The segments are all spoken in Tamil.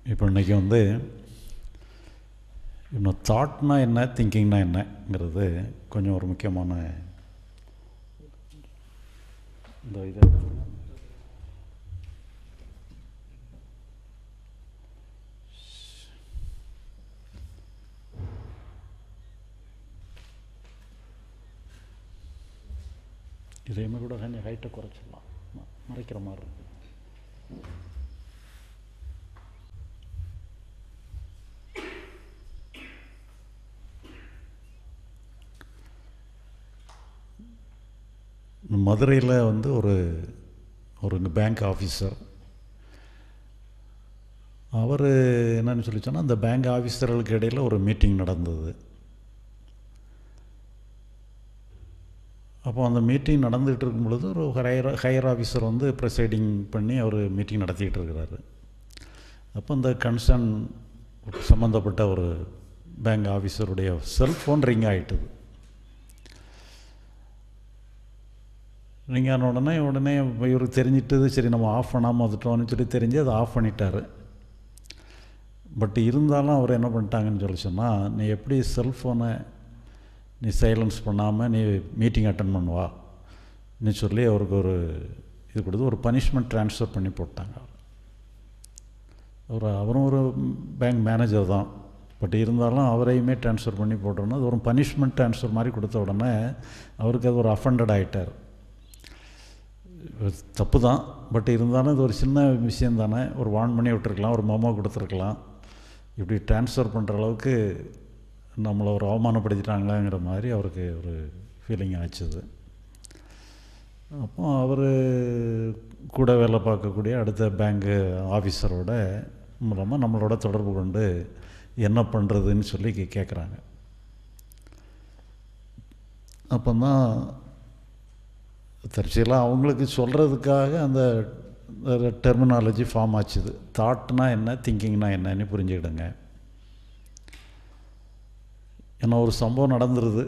இப்போ இன்றைக்கி வந்து இன்னும் தாட்னா என்ன திங்கிங்னா என்னங்கிறது கொஞ்சம் ஒரு முக்கியமான இந்த இதை இதையுமே கூட கொஞ்சம் ஹைட்டை குறைச்சிடலாம் ம- மறைக்கிற மாதிரி இருக்கு மதுரையில் வந்து ஒரு ஒரு பேங்க் ஆஃபீஸர் அவர் என்னன்னு சொல்லி சொன்னால் அந்த பேங்க் ஆஃபீஸர்களுக்கு இடையில் ஒரு மீட்டிங் நடந்தது அப்போ அந்த மீட்டிங் நடந்துகிட்டு இருக்கும் பொழுது ஒரு ஹையர் ஹையர் ஆஃபீஸர் வந்து ப்ரெசைடிங் பண்ணி அவர் மீட்டிங் நடத்திக்கிட்டு இருக்கிறாரு அப்போ இந்த கன்சர்ன் சம்மந்தப்பட்ட ஒரு பேங்க் ஆஃபீஸருடைய செல்ஃபோன் ரிங் ஆகிட்டுது ரிங் ஆன உடனே உடனே இவருக்கு தெரிஞ்சிட்டது சரி நம்ம ஆஃப் பண்ணாமல் வந்துட்டோம்னு சொல்லி தெரிஞ்சு அதை ஆஃப் பண்ணிட்டாரு பட் இருந்தாலும் அவர் என்ன பண்ணிட்டாங்கன்னு சொல்லி சொன்னால் நீ எப்படி செல்ஃபோனை நீ சைலன்ஸ் பண்ணாமல் நீ மீட்டிங் அட்டன் பண்ணுவா நீ சொல்லி அவருக்கு ஒரு இது கொடுத்து ஒரு பனிஷ்மெண்ட் ட்ரான்ஸ்ஃபர் பண்ணி போட்டாங்க அவர் அவரும் ஒரு பேங்க் மேனேஜர் தான் பட் இருந்தாலும் அவரையுமே ட்ரான்ஸ்ஃபர் பண்ணி போட்டோன்னா அது ஒரு பனிஷ்மெண்ட் ட்ரான்ஸ்ஃபர் மாதிரி கொடுத்த உடனே அவருக்கு அது ஒரு அஃபண்டட் ஆகிட்டார் தப்பு தான் பட் இருந்தாலும் இது ஒரு சின்ன விஷயம் தானே ஒரு வார்ன் பண்ணி விட்டுருக்கலாம் ஒரு மொமோ கொடுத்துருக்கலாம் இப்படி ட்ரான்ஸ்ஃபர் பண்ணுற அளவுக்கு நம்மளை ஒரு அவமானப்படுத்திட்டாங்களாங்கிற மாதிரி அவருக்கு ஒரு ஃபீலிங் ஆச்சுது அப்போ அவர் கூட வேலை பார்க்கக்கூடிய அடுத்த பேங்க்கு ஆஃபீஸரோட மூலமாக நம்மளோட தொடர்பு கொண்டு என்ன பண்ணுறதுன்னு சொல்லி கே- கேட்குறாங்க அப்போ தான் தற்செயலாக அவங்களுக்கு சொல்கிறதுக்காக அந்த டெர்மினாலஜி ஃபார்ம் ஆச்சுது தாட்னா என்ன திங்கிங்னா என்னன்னு புரிஞ்சுக்கிடுங்க ஏன்னா ஒரு சம்பவம் நடந்துருது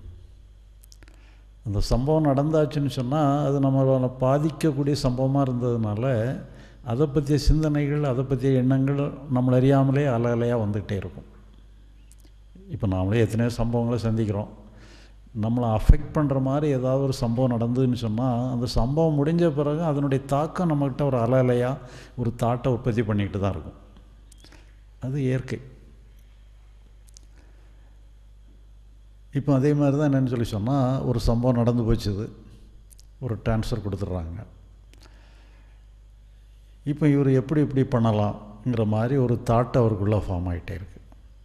அந்த சம்பவம் நடந்தாச்சுன்னு சொன்னால் அது நம்மளை பாதிக்கக்கூடிய சம்பவமாக இருந்ததுனால அதை பற்றிய சிந்தனைகள் அதை பற்றிய எண்ணங்கள் நம்மளை அறியாமலே அலை அலையாக வந்துக்கிட்டே இருக்கும் இப்போ நாமளே எத்தனையோ சம்பவங்களை சந்திக்கிறோம் நம்மளை அஃபெக்ட் பண்ணுற மாதிரி ஏதாவது ஒரு சம்பவம் நடந்ததுன்னு சொன்னால் அந்த சம்பவம் முடிஞ்ச பிறகு அதனுடைய தாக்கம் நம்மக்கிட்ட ஒரு அலை அலையாக ஒரு தாட்டை உற்பத்தி பண்ணிக்கிட்டு தான் இருக்கும் அது இயற்கை இப்போ அதே மாதிரி தான் என்னென்னு சொல்லி சொன்னால் ஒரு சம்பவம் நடந்து போச்சுது ஒரு ட்ரான்ஸ்ஃபர் கொடுத்துட்றாங்க இப்போ இவர் எப்படி இப்படி பண்ணலாம்ங்கிற மாதிரி ஒரு தாட் அவருக்குள்ளே ஃபார்ம் ஆகிட்டே இருக்கு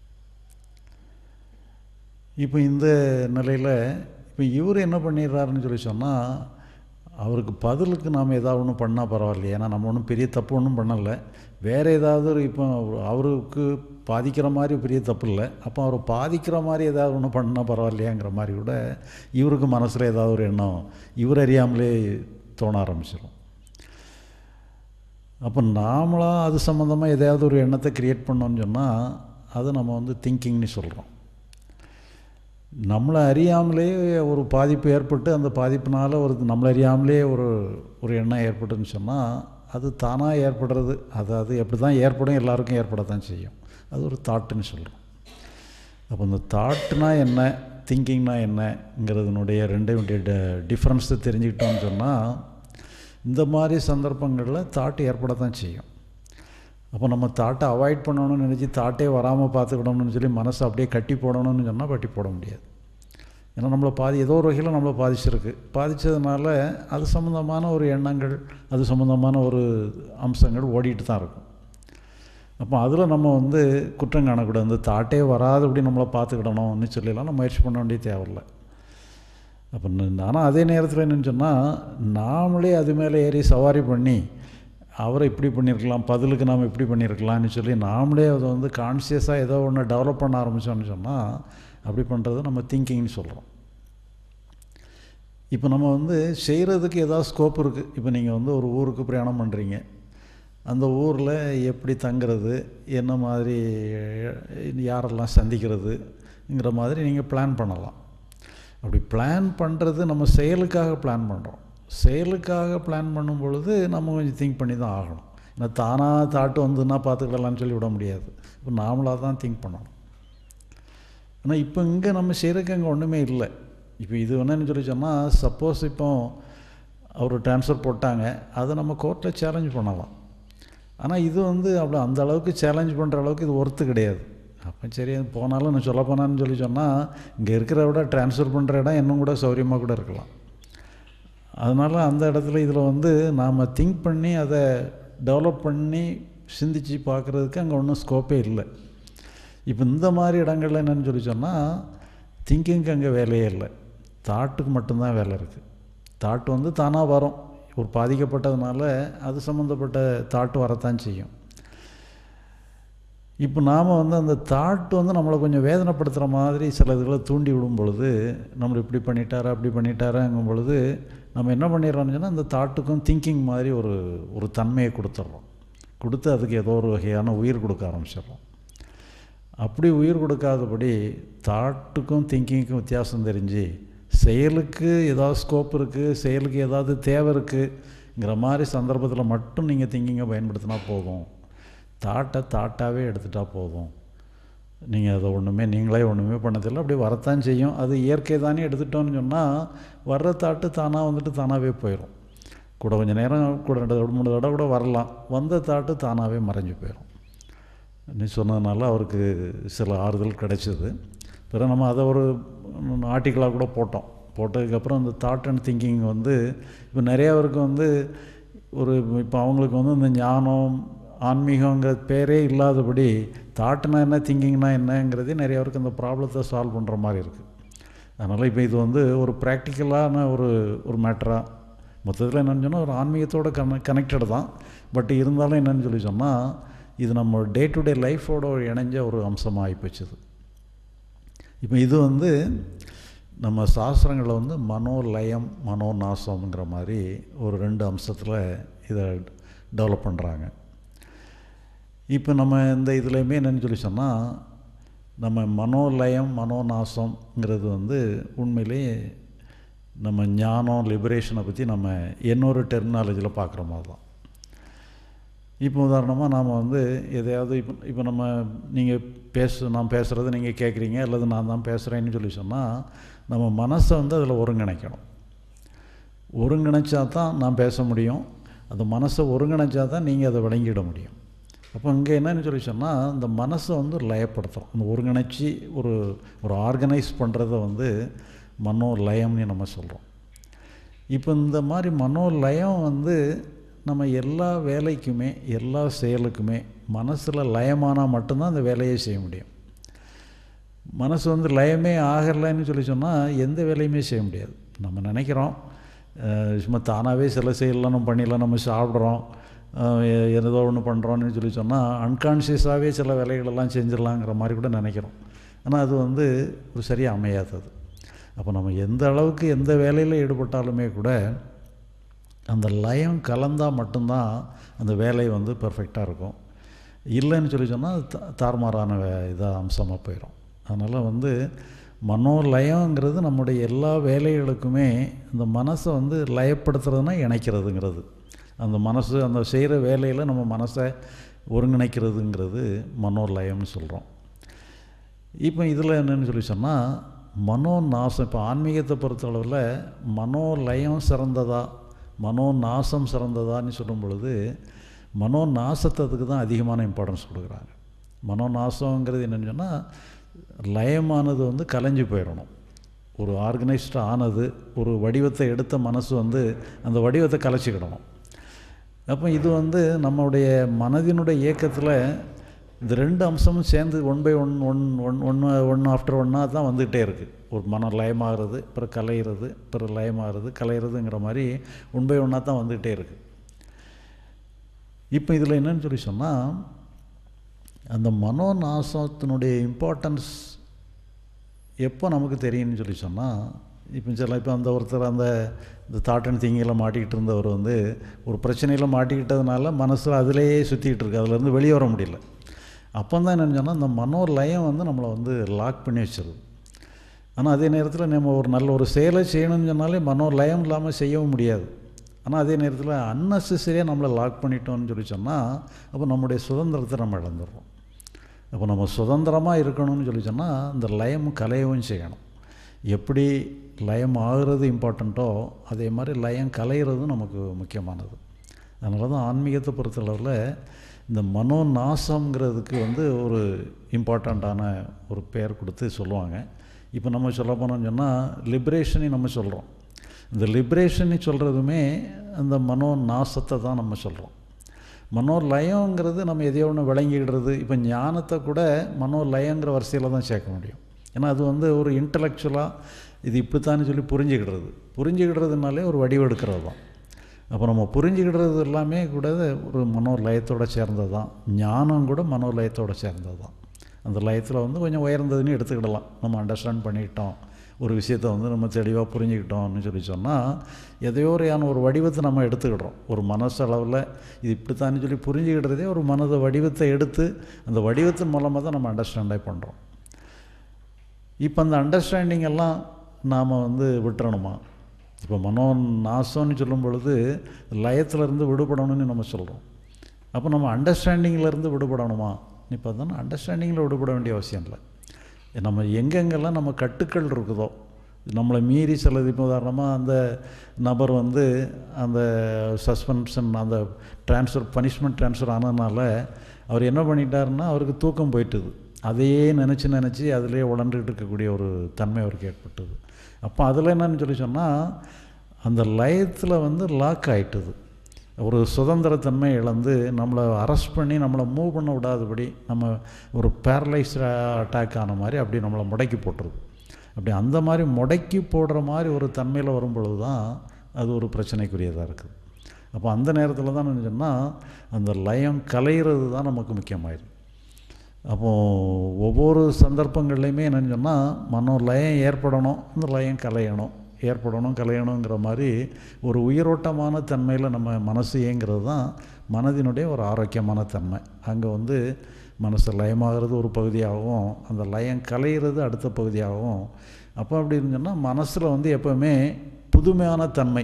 இப்போ இந்த நிலையில் இப்போ இவர் என்ன பண்ணிடுறாருன்னு சொல்லி சொன்னால் அவருக்கு பதிலுக்கு நாம் ஏதாவது ஒன்று பண்ணால் பரவாயில்லையே ஏன்னா நம்ம ஒன்றும் பெரிய தப்பு ஒன்றும் பண்ணலை வேறு ஏதாவது ஒரு இப்போ அவருக்கு பாதிக்கிற மாதிரி பெரிய தப்பு இல்லை அப்போ அவர் பாதிக்கிற மாதிரி ஏதாவது ஒன்று பண்ணால் பரவாயில்லையாங்கிற மாதிரி கூட இவருக்கு மனசில் ஏதாவது ஒரு எண்ணம் இவர் அறியாமலே தோண ஆரம்பிச்சிடும் அப்போ நாமளாக அது சம்மந்தமாக எதையாவது ஒரு எண்ணத்தை க்ரியேட் பண்ணோம்னு சொன்னால் அதை நம்ம வந்து திங்கிங்னு சொல்கிறோம் நம்மளை அறியாமலே ஒரு பாதிப்பு ஏற்பட்டு அந்த பாதிப்பினால் ஒரு நம்மளை அறியாமலே ஒரு ஒரு எண்ணம் ஏற்பட்டுன்னு சொன்னால் அது தானாக ஏற்படுறது அது அது எப்படி தான் ஏற்படும் எல்லாருக்கும் ஏற்பட தான் செய்யும் அது ஒரு தாட்டுன்னு சொல்கிறோம் அப்போ இந்த தாட்னா என்ன திங்கிங்னா என்னங்கிறதுனுடைய ரெண்டையும் டிஃப்ரென்ஸை தெரிஞ்சுக்கிட்டோம்னு சொன்னால் இந்த மாதிரி சந்தர்ப்பங்களில் தாட்டு ஏற்பட தான் செய்யும் அப்போ நம்ம தாட்டை அவாய்ட் பண்ணணும்னு நினச்சி தாட்டே வராமல் பார்த்துக்கிடணும்னு சொல்லி மனசை அப்படியே கட்டி போடணும்னு சொன்னால் கட்டி போட முடியாது ஏன்னா நம்மளை பாதி ஏதோ ஒரு வகையில் நம்மளை பாதிச்சிருக்கு பாதித்ததுனால அது சம்மந்தமான ஒரு எண்ணங்கள் அது சம்மந்தமான ஒரு அம்சங்கள் ஓடிட்டு தான் இருக்கும் அப்போ அதில் நம்ம வந்து குற்றம் காணக்கூடாது அந்த தாட்டே வராதபடி நம்மளை பார்த்துக்கிடணும்னு சொல்லிலாம் நம்ம முயற்சி பண்ண வேண்டிய தேவையில்லை அப்போ ஆனால் அதே நேரத்தில் என்னன்னு சொன்னால் நாமளே அது மேலே ஏறி சவாரி பண்ணி அவரை இப்படி பண்ணியிருக்கலாம் பதிலுக்கு நாம் இப்படி பண்ணியிருக்கலாம்னு சொல்லி நாமளே அதை வந்து கான்சியஸாக ஏதோ ஒன்று டெவலப் பண்ண ஆரம்பித்தோம்னு சொன்னால் அப்படி பண்ணுறது நம்ம திங்கிங்னு சொல்கிறோம் இப்போ நம்ம வந்து செய்கிறதுக்கு ஏதாவது ஸ்கோப் இருக்குது இப்போ நீங்கள் வந்து ஒரு ஊருக்கு பிரயாணம் பண்ணுறீங்க அந்த ஊரில் எப்படி தங்குறது என்ன மாதிரி யாரெல்லாம் சந்திக்கிறதுங்கிற மாதிரி நீங்கள் பிளான் பண்ணலாம் அப்படி பிளான் பண்ணுறது நம்ம செயலுக்காக பிளான் பண்ணுறோம் செயலுக்காக பிளான் பண்ணும் பொழுது நம்ம கொஞ்சம் திங்க் பண்ணி தான் ஆகணும் ஆனால் தானாக தாட்டு வந்துன்னா பார்த்துக்கலாம்னு சொல்லி விட முடியாது இப்போ நாமளாக தான் திங்க் பண்ணணும் ஆனால் இப்போ இங்கே நம்ம செய்கிறதுக்கு அங்கே ஒன்றுமே இல்லை இப்போ இது என்னன்னு சொல்லி சொன்னால் சப்போஸ் இப்போ அவர் ட்ரான்ஸ்ஃபர் போட்டாங்க அதை நம்ம கோர்ட்டில் சேலஞ்ச் பண்ணலாம் ஆனால் இது வந்து அவ்வளோ அந்த அளவுக்கு சேலஞ்ச் பண்ணுற அளவுக்கு இது ஒர்த்து கிடையாது அப்போ சரி அது போனாலும் நான் சொல்ல போனான்னு சொல்லி சொன்னால் இங்கே இருக்கிற விட ட்ரான்ஸ்ஃபர் பண்ணுற இடம் இன்னும் கூட சௌரியமாக கூட இருக்கலாம் அதனால் அந்த இடத்துல இதில் வந்து நாம் திங்க் பண்ணி அதை டெவலப் பண்ணி சிந்திச்சு பார்க்குறதுக்கு அங்கே ஒன்றும் ஸ்கோப்பே இல்லை இப்போ இந்த மாதிரி இடங்கள்ல என்னென்னு சொல்லி சொன்னால் திங்கிங்க்கு அங்கே வேலையே இல்லை தாட்டுக்கு மட்டும்தான் வேலை இருக்குது தாட்டு வந்து தானாக வரும் ஒரு பாதிக்கப்பட்டதுனால அது சம்மந்தப்பட்ட தாட்டு வரத்தான் செய்யும் இப்போ நாம் வந்து அந்த தாட் வந்து நம்மளை கொஞ்சம் வேதனைப்படுத்துகிற மாதிரி சில இதுகளை தூண்டி விடும் பொழுது நம்மளை இப்படி பண்ணிட்டாரா அப்படி பண்ணிட்டாராங்கும் பொழுது நம்ம என்ன பண்ணிடுறோம்னு சொன்னால் அந்த தாட்டுக்கும் திங்கிங் மாதிரி ஒரு ஒரு தன்மையை கொடுத்துட்றோம் கொடுத்து அதுக்கு ஏதோ ஒரு வகையான உயிர் கொடுக்க ஆரம்பிச்சிடுறோம் அப்படி உயிர் கொடுக்காதபடி தாட்டுக்கும் திங்கிங்க்கும் வித்தியாசம் தெரிஞ்சு செயலுக்கு ஏதாவது ஸ்கோப் இருக்குது செயலுக்கு ஏதாவது தேவை இருக்குங்கிற மாதிரி சந்தர்ப்பத்தில் மட்டும் நீங்கள் திங்கிங்கை பயன்படுத்தினா போதும் தாட்டை தாட்டாகவே எடுத்துட்டால் போதும் நீங்கள் அதை ஒன்றுமே நீங்களே ஒன்றுமே பண்ணதில்லை அப்படி வரத்தான் செய்யும் அது இயற்கை தானே எடுத்துட்டோன்னு சொன்னால் வர்ற தாட்டு தானாக வந்துட்டு தானாகவே போயிடும் கூட கொஞ்சம் நேரம் கூட ரெண்டு தடவை மூணு தடவை கூட வரலாம் வந்த தாட்டு தானாகவே மறைஞ்சு போயிடும் நீ சொன்னதுனால அவருக்கு சில ஆறுதல் கிடைச்சிது பிறகு நம்ம அதை ஒரு ஆர்டிக்கலாக கூட போட்டோம் போட்டதுக்கப்புறம் அந்த தாட் அண்ட் திங்கிங் வந்து இப்போ நிறையாவருக்கு வந்து ஒரு இப்போ அவங்களுக்கு வந்து இந்த ஞானம் ஆன்மீகங்கிற பேரே இல்லாதபடி தாட்டுனா என்ன திங்கிங்னா என்னங்கிறதே நிறையாவருக்கு அந்த ப்ராப்ளத்தை சால்வ் பண்ணுற மாதிரி இருக்குது அதனால் இப்போ இது வந்து ஒரு ப்ராக்டிக்கலான ஒரு ஒரு மேட்டராக மொத்தத்தில் என்னென்னு சொன்னால் ஒரு ஆன்மீகத்தோட கன கனெக்டட் தான் பட் இருந்தாலும் என்னென்னு சொல்லி சொன்னால் இது நம்ம டே டு டே லைஃபோட ஒரு இணைஞ்ச ஒரு அம்சமாக ஆகிப்போச்சுது இப்போ இது வந்து நம்ம சாஸ்திரங்களில் வந்து மனோலயம் மனோநாசம்ங்கிற மாதிரி ஒரு ரெண்டு அம்சத்தில் இதை டெவலப் பண்ணுறாங்க இப்போ நம்ம இந்த இதுலேயுமே என்னென்னு சொல்லி சொன்னால் நம்ம மனோலயம் மனோநாசம்ங்கிறது வந்து உண்மையிலேயே நம்ம ஞானம் லிபரேஷனை பற்றி நம்ம இன்னொரு டெர்மினாலஜியில் பார்க்குற மாதிரி தான் இப்போ உதாரணமாக நாம் வந்து எதையாவது இப்போ இப்போ நம்ம நீங்கள் பேச நான் பேசுகிறத நீங்கள் கேட்குறீங்க அல்லது நான் தான் பேசுகிறேன்னு சொல்லி சொன்னால் நம்ம மனசை வந்து அதில் ஒருங்கிணைக்கணும் ஒருங்கிணைச்சா தான் நான் பேச முடியும் அந்த மனசை ஒருங்கிணைச்சா தான் நீங்கள் அதை விளங்கிட முடியும் அப்போ இங்கே என்னன்னு சொல்லி சொன்னால் இந்த மனசை வந்து லயப்படுத்துகிறோம் அந்த ஒருங்கிணைச்சி ஒரு ஒரு ஆர்கனைஸ் பண்ணுறத வந்து மனோ லயம்னு நம்ம சொல்கிறோம் இப்போ இந்த மாதிரி மனோ லயம் வந்து நம்ம எல்லா வேலைக்குமே எல்லா செயலுக்குமே மனசில் லயமானால் மட்டும்தான் அந்த வேலையை செய்ய முடியும் மனசு வந்து லயமே ஆகலைன்னு சொல்லி சொன்னால் எந்த வேலையுமே செய்ய முடியாது நம்ம நினைக்கிறோம் சும்மா தானாகவே சில செயலாம் நம்ம பண்ணிடலாம் நம்ம சாப்பிட்றோம் ஏதோ ஒன்று பண்ணுறோன்னு சொல்லி சொன்னால் அன்கான்ஷியஸாகவே சில வேலைகளெல்லாம் செஞ்சிடலாங்கிற மாதிரி கூட நினைக்கிறோம் ஆனால் அது வந்து ஒரு சரியாக அமையாதது அப்போ நம்ம எந்த அளவுக்கு எந்த வேலையில் ஈடுபட்டாலுமே கூட அந்த லயம் கலந்தால் மட்டும்தான் அந்த வேலை வந்து பர்ஃபெக்டாக இருக்கும் இல்லைன்னு சொல்லி சொன்னால் த தாறுமாறான இதாக அம்சமாக போயிடும் அதனால் வந்து மனோலயங்கிறது நம்முடைய எல்லா வேலைகளுக்குமே இந்த மனசை வந்து லயப்படுத்துறதுனா இணைக்கிறதுங்கிறது அந்த மனசு அந்த செய்கிற வேலையில் நம்ம மனசை ஒருங்கிணைக்கிறதுங்கிறது மனோலயம்னு சொல்கிறோம் இப்போ இதில் என்னென்னு சொல்லி சொன்னால் மனோ நாசம் இப்போ ஆன்மீகத்தை பொறுத்தளவில் மனோலயம் சிறந்ததா மனோ நாசம் சிறந்ததான்னு சொல்லும் பொழுது மனோ நாசத்துக்கு தான் அதிகமான இம்பார்ட்டன்ஸ் கொடுக்குறாங்க மனோ நாசங்கிறது என்னென்னு சொன்னால் லயமானது வந்து கலைஞ்சு போயிடணும் ஒரு ஆர்கனைஸ்டாக ஆனது ஒரு வடிவத்தை எடுத்த மனசு வந்து அந்த வடிவத்தை கலைச்சிக்கிடணும் அப்போ இது வந்து நம்மளுடைய மனதினுடைய இயக்கத்தில் இந்த ரெண்டு அம்சமும் சேர்ந்து one by one one one ஒன்று ஒன்று ஆஃப்டர் ஒன்னாக தான் வந்துக்கிட்டே இருக்குது ஒரு மனம் லயமாகிறது அப்புறம் கலையிறது அப்புறம் லயமாகிறது கலையிறதுங்கிற மாதிரி ஒன் பை ஒன்னாக தான் வந்துக்கிட்டே இருக்குது இப்போ இதில் என்னன்னு சொல்லி சொன்னால் அந்த மனோநாசத்தினுடைய இம்பார்ட்டன்ஸ் எப்போ நமக்கு தெரியும்னு சொல்லி சொன்னால் இப்போ சில இப்போ அந்த ஒருத்தர் அந்த இந்த தாட் அண்ட் திங்கில் மாட்டிக்கிட்டு இருந்தவர் வந்து ஒரு பிரச்சனையில் மாட்டிக்கிட்டதுனால மனசில் அதிலேயே சுற்றிக்கிட்டு இருக்கு அதுலேருந்து வெளியே வர முடியல அப்போ தான் என்னென்னு சொன்னால் இந்த மனோ லயம் வந்து நம்மளை வந்து லாக் பண்ணி வச்சிருது ஆனால் அதே நேரத்தில் நம்ம ஒரு நல்ல ஒரு செயலை செய்யணும்னு சொன்னாலே மனோ லயம் இல்லாமல் செய்யவும் முடியாது ஆனால் அதே நேரத்தில் அன்னெசரியாக நம்மளை லாக் பண்ணிட்டோம்னு சொல்லி சொன்னால் அப்போ நம்முடைய சுதந்திரத்தை நம்ம இழந்துடுறோம் அப்போ நம்ம சுதந்திரமாக இருக்கணும்னு சொல்லி சொன்னால் இந்த லயம் கலையவும் செய்யணும் எப்படி லயம் ஆகிறது இம்பார்ட்டண்ட்டோ அதே மாதிரி லயம் கலையிறதும் நமக்கு முக்கியமானது அதனால தான் ஆன்மீகத்தை பொறுத்தளவில் இந்த மனோ நாசங்கிறதுக்கு வந்து ஒரு இம்பார்ட்டண்ட்டான ஒரு பெயர் கொடுத்து சொல்லுவாங்க இப்போ நம்ம சொல்ல போனோம்னு சொன்னால் லிபரேஷனை நம்ம சொல்கிறோம் இந்த லிபரேஷன் சொல்கிறதுமே அந்த மனோ நாசத்தை தான் நம்ம சொல்கிறோம் மனோலயங்கிறது நம்ம எதையோ ஒன்று விளங்கிடுறது இப்போ ஞானத்தை கூட மனோலயங்கிற வரிசையில் தான் சேர்க்க முடியும் ஏன்னா அது வந்து ஒரு இன்டலெக்சுவலாக இது இப்படித்தான்னு சொல்லி புரிஞ்சுக்கிடுறது புரிஞ்சுக்கிடுறதுனாலே ஒரு வடிவெடுக்கிறது தான் அப்போ நம்ம புரிஞ்சுக்கிடுறது எல்லாமே கூட ஒரு மனோலயத்தோடு சேர்ந்தது தான் ஞானம் கூட மனோலயத்தோடு சேர்ந்தது தான் அந்த லயத்தில் வந்து கொஞ்சம் உயர்ந்ததுன்னு எடுத்துக்கிடலாம் நம்ம அண்டர்ஸ்டாண்ட் பண்ணிக்கிட்டோம் ஒரு விஷயத்தை வந்து நம்ம தெளிவாக புரிஞ்சுக்கிட்டோம்னு சொல்லி சொன்னால் எதையோ ஒரையான ஒரு வடிவத்தை நம்ம எடுத்துக்கிடுறோம் ஒரு மனசளவில் இது இப்படித்தான்னு சொல்லி புரிஞ்சுக்கிட்டதே ஒரு மனத வடிவத்தை எடுத்து அந்த வடிவத்தின் மூலமாக தான் நம்ம அண்டர்ஸ்டாண்டே பண்ணுறோம் இப்போ அந்த அண்டர்ஸ்டாண்டிங் எல்லாம் நாம் வந்து விட்டுறணுமா இப்போ மனோ நாசம்னு சொல்லும் பொழுது லயத்திலேருந்து விடுபடணும்னு நம்ம சொல்கிறோம் அப்போ நம்ம அண்டர்ஸ்டாண்டிங்கிலேருந்து விடுபடணுமா இப்போ தானே அண்டர்ஸ்டாண்டிங்கில் விடுபட வேண்டிய அவசியம் இல்லை நம்ம எங்கெங்கெல்லாம் நம்ம கட்டுக்கள் இருக்குதோ நம்மளை மீறி சிலது இப்போ உதாரணமாக அந்த நபர் வந்து அந்த சஸ்பென்ஷன் அந்த ட்ரான்ஸ்ஃபர் பனிஷ்மெண்ட் ட்ரான்ஸ்ஃபர் ஆனதுனால அவர் என்ன பண்ணிட்டாருன்னா அவருக்கு தூக்கம் போயிட்டுது அதையே நினச்சி நினச்சி அதிலே உடண்டுகிட்டு இருக்கக்கூடிய ஒரு தன்மை அவருக்கு ஏற்பட்டது அப்போ அதில் என்னன்னு சொல்லி சொன்னால் அந்த லயத்தில் வந்து லாக் ஆயிட்டுது ஒரு சுதந்திரத்தன்மை இழந்து நம்மளை அரெஸ்ட் பண்ணி நம்மளை மூவ் பண்ண விடாதபடி நம்ம ஒரு பேரலைஸ் அட்டாக் ஆன மாதிரி அப்படி நம்மளை முடக்கி போட்டுருது அப்படி அந்த மாதிரி முடக்கி போடுற மாதிரி ஒரு தன்மையில் வரும் பொழுது தான் அது ஒரு பிரச்சனைக்குரியதாக இருக்குது அப்போ அந்த நேரத்தில் தான் என்ன சொன்னால் அந்த லயம் கலையிறது தான் நமக்கு முக்கியமாயிருக்கு அப்போது ஒவ்வொரு சந்தர்ப்பங்கள்லையுமே என்னென்னு சொன்னால் மனோ லயம் ஏற்படணும் அந்த லயம் கலையணும் ஏற்படணும் கலையணுங்கிற மாதிரி ஒரு உயிரோட்டமான தன்மையில் நம்ம மனசு இயங்கிறது தான் மனதினுடைய ஒரு ஆரோக்கியமான தன்மை அங்கே வந்து மனசு லயமாகிறது ஒரு பகுதியாகவும் அந்த லயம் கலையிறது அடுத்த பகுதியாகவும் அப்போ அப்படி இருந்துச்சுன்னா மனசில் வந்து எப்போவுமே புதுமையான தன்மை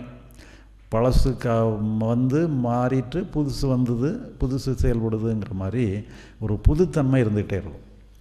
பழசு க வந்து மாறிட்டு புதுசு வந்தது புதுசு செயல்படுதுங்கிற மாதிரி ஒரு புதுத்தன்மை இருந்துகிட்டே இருக்கும்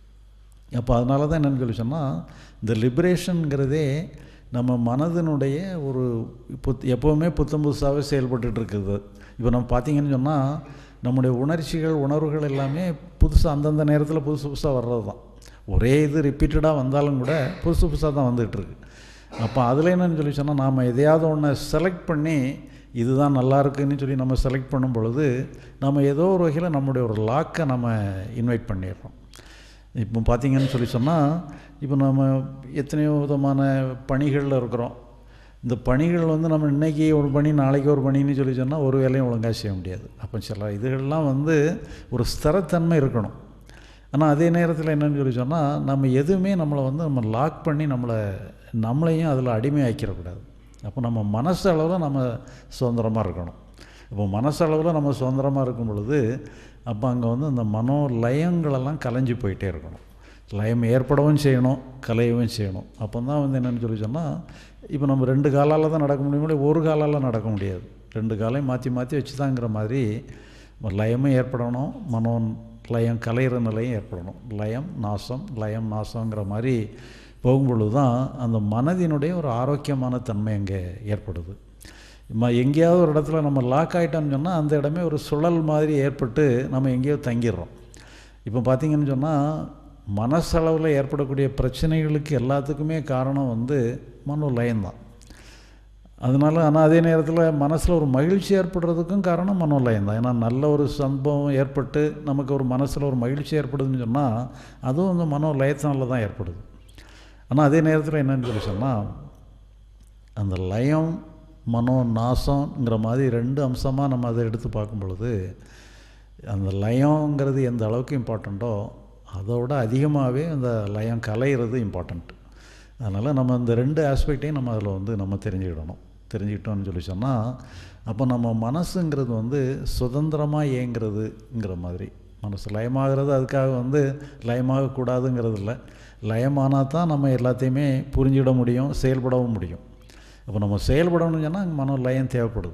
அப்போ அதனால தான் என்னென்னு சொல்லி சொன்னால் இந்த லிபரேஷனுங்கிறதே நம்ம மனதினுடைய ஒரு புத் எப்போவுமே புத்தம் புதுசாகவே செயல்பட்டுட்டு இருக்குது இப்போ நம்ம பார்த்திங்கன்னு சொன்னால் நம்முடைய உணர்ச்சிகள் உணர்வுகள் எல்லாமே புதுசாக அந்தந்த நேரத்தில் புதுசு புதுசாக வர்றது தான் ஒரே இது ரிப்பீட்டடாக வந்தாலும் கூட புதுசு புதுசாக தான் வந்துகிட்ருக்கு அப்போ அதில் என்னன்னு சொல்லி சொன்னால் நாம் எதையாவது ஒன்று செலக்ட் பண்ணி இதுதான் நல்லா இருக்குன்னு சொல்லி நம்ம செலக்ட் பண்ணும் பொழுது நம்ம ஏதோ ஒரு வகையில் நம்முடைய ஒரு லாக்கை நம்ம இன்வைட் பண்ணிடுறோம் இப்போ பார்த்திங்கன்னு சொல்லி சொன்னால் இப்போ நம்ம எத்தனையோ விதமான பணிகளில் இருக்கிறோம் இந்த பணிகள் வந்து நம்ம இன்றைக்கி ஒரு பணி நாளைக்கு ஒரு பணின்னு சொல்லி சொன்னால் ஒரு வேலையும் ஒழுங்காக செய்ய முடியாது அப்போ சில இதுகள்லாம் வந்து ஒரு ஸ்திரத்தன்மை இருக்கணும் ஆனால் அதே நேரத்தில் என்னென்னு சொல்லி சொன்னால் நம்ம எதுவுமே நம்மளை வந்து நம்ம லாக் பண்ணி நம்மளை நம்மளையும் அதில் அடிமையாக்கிடக்கூடாது அப்போ நம்ம மனசு அளவில் நம்ம சுதந்திரமாக இருக்கணும் இப்போ மனசளவில் நம்ம சுதந்திரமாக இருக்கும் பொழுது அப்போ அங்கே வந்து அந்த மனோ லயங்களெல்லாம் கலைஞ்சு போயிட்டே இருக்கணும் லயம் ஏற்படவும் செய்யணும் கலையவும் செய்யணும் அப்போ தான் வந்து என்னென்னு சொல்லி சொன்னால் இப்போ நம்ம ரெண்டு காலால் தான் நடக்க முடியும் ஒரு காலால் நடக்க முடியாது ரெண்டு காலையும் மாற்றி மாற்றி வச்சு தாங்கிற மாதிரி லயமும் ஏற்படணும் மனோ லயம் கலையிற நிலையும் ஏற்படணும் லயம் நாசம் லயம் நாசங்கிற மாதிரி போகும்பொழுது தான் அந்த மனதினுடைய ஒரு ஆரோக்கியமான தன்மை அங்கே ஏற்படுது ம எங்கேயாவது ஒரு இடத்துல நம்ம லாக் ஆகிட்டோம்னு சொன்னால் அந்த இடமே ஒரு சுழல் மாதிரி ஏற்பட்டு நம்ம எங்கேயோ தங்கிடுறோம் இப்போ பார்த்திங்கன்னு சொன்னால் மனசளவில் ஏற்படக்கூடிய பிரச்சனைகளுக்கு எல்லாத்துக்குமே காரணம் வந்து மனோ லயம்தான் அதனால் ஆனால் அதே நேரத்தில் மனசில் ஒரு மகிழ்ச்சி ஏற்படுறதுக்கும் காரணம் மனோலயம் தான் ஏன்னா நல்ல ஒரு சம்பவம் ஏற்பட்டு நமக்கு ஒரு மனசில் ஒரு மகிழ்ச்சி ஏற்படுதுன்னு சொன்னால் அதுவும் வந்து மனோலயத்தினால தான் ஏற்படுது ஆனால் அதே நேரத்தில் என்னென்னு சொல்லி சொன்னால் அந்த லயம் மனோ நாசங்கிற மாதிரி ரெண்டு அம்சமாக நம்ம அதை எடுத்து பார்க்கும் பொழுது அந்த லயங்கிறது எந்த அளவுக்கு இம்பார்ட்டண்ட்டோ அதோட அதிகமாகவே அந்த லயம் கலையிறது இம்பார்ட்டண்ட் அதனால் நம்ம இந்த ரெண்டு ஆஸ்பெக்டையும் நம்ம அதில் வந்து நம்ம தெரிஞ்சுக்கிடணும் தெரிஞ்சுக்கிட்டோம்னு சொல்லி சொன்னால் அப்போ நம்ம மனசுங்கிறது வந்து சுதந்திரமாக இயங்கிறதுங்கிற மாதிரி மனசு லயமாகிறது அதுக்காக வந்து லயமாகக்கூடாதுங்கிறது இல்லை லயமானால் தான் நம்ம எல்லாத்தையுமே புரிஞ்சிட முடியும் செயல்படவும் முடியும் அப்போ நம்ம செயல்படணும்னு சொன்னால் மன லயம் தேவைப்படுது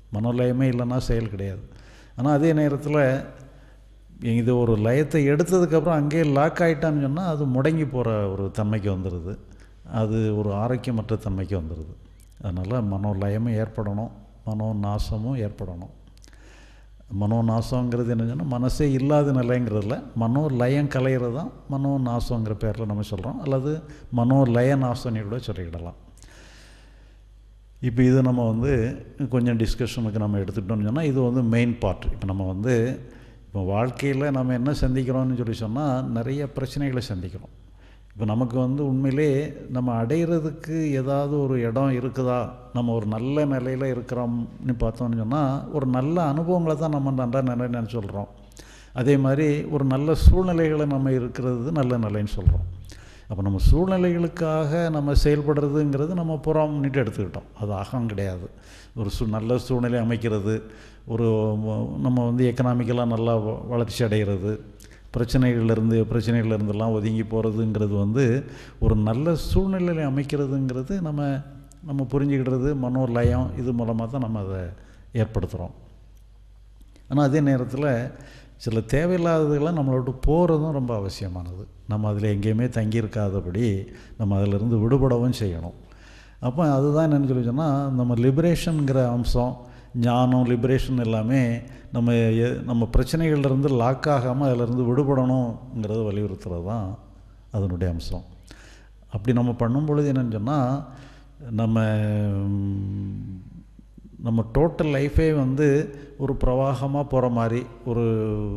மனோலயமே இல்லைன்னா செயல் கிடையாது ஆனால் அதே நேரத்தில் இது ஒரு லயத்தை எடுத்ததுக்கப்புறம் அங்கேயே லாக் ஆகிட்டான்னு சொன்னால் அது முடங்கி போகிற ஒரு தன்மைக்கு வந்துடுது அது ஒரு ஆரோக்கியமற்ற தன்மைக்கு வந்துடுது அதனால் மனோலயமும் ஏற்படணும் மனோ நாசமும் ஏற்படணும் மனோ நாசங்கிறது என்ன சொன்னால் மனசே இல்லாத நிலைங்கிறதுல மனோ லயம் கலைகிறது தான் மனோ நாசங்கிற பேரில் நம்ம சொல்கிறோம் அல்லது மனோ லய நாசம்னு கூட சொல்லிக்கிடலாம் இப்போ இது நம்ம வந்து கொஞ்சம் டிஸ்கஷனுக்கு நம்ம எடுத்துக்கிட்டோம்னு சொன்னால் இது வந்து மெயின் பார்ட் இப்போ நம்ம வந்து இப்போ வாழ்க்கையில் நம்ம என்ன சந்திக்கிறோம்னு சொல்லி சொன்னால் நிறைய பிரச்சனைகளை சந்திக்கிறோம் இப்போ நமக்கு வந்து உண்மையிலே நம்ம அடையிறதுக்கு ஏதாவது ஒரு இடம் இருக்குதா நம்ம ஒரு நல்ல நிலையில் இருக்கிறோம்னு பார்த்தோம்னு சொன்னால் ஒரு நல்ல அனுபவங்களை தான் நம்ம நல்ல நிலைன்னு சொல்கிறோம் அதே மாதிரி ஒரு நல்ல சூழ்நிலைகளை நம்ம இருக்கிறது நல்ல நிலைன்னு சொல்கிறோம் அப்போ நம்ம சூழ்நிலைகளுக்காக நம்ம செயல்படுறதுங்கிறது நம்ம புறம்னுட்டு எடுத்துக்கிட்டோம் அது அகம் கிடையாது ஒரு சூ நல்ல சூழ்நிலை அமைக்கிறது ஒரு நம்ம வந்து எக்கனாமிக்கலாக நல்லா வளர்ச்சி அடைகிறது பிரச்சனைகள்லேருந்து பிரச்சனைகள்லேருந்தெல்லாம் ஒதுங்கி போகிறதுங்கிறது வந்து ஒரு நல்ல சூழ்நிலையை அமைக்கிறதுங்கிறது நம்ம நம்ம புரிஞ்சுக்கிடுறது மனோலயம் இது மூலமாக தான் நம்ம அதை ஏற்படுத்துகிறோம் ஆனால் அதே நேரத்தில் சில தேவையில்லாததுகளை நம்மளோட போகிறதும் ரொம்ப அவசியமானது நம்ம அதில் எங்கேயுமே தங்கியிருக்காதபடி நம்ம அதிலிருந்து விடுபடவும் செய்யணும் அப்போ அதுதான் என்னென்னு சொல்லி சொன்னால் நம்ம லிபரேஷனுங்கிற அம்சம் ஞானம் லிபரேஷன் எல்லாமே நம்ம நம்ம பிரச்சனைகள்லேருந்து லாக் ஆகாமல் அதிலிருந்து விடுபடணுங்கிறத வலியுறுத்துறது தான் அதனுடைய அம்சம் அப்படி நம்ம பண்ணும் பொழுது என்னென்னு சொன்னால் நம்ம நம்ம டோட்டல் லைஃபே வந்து ஒரு பிரவாகமாக போகிற மாதிரி ஒரு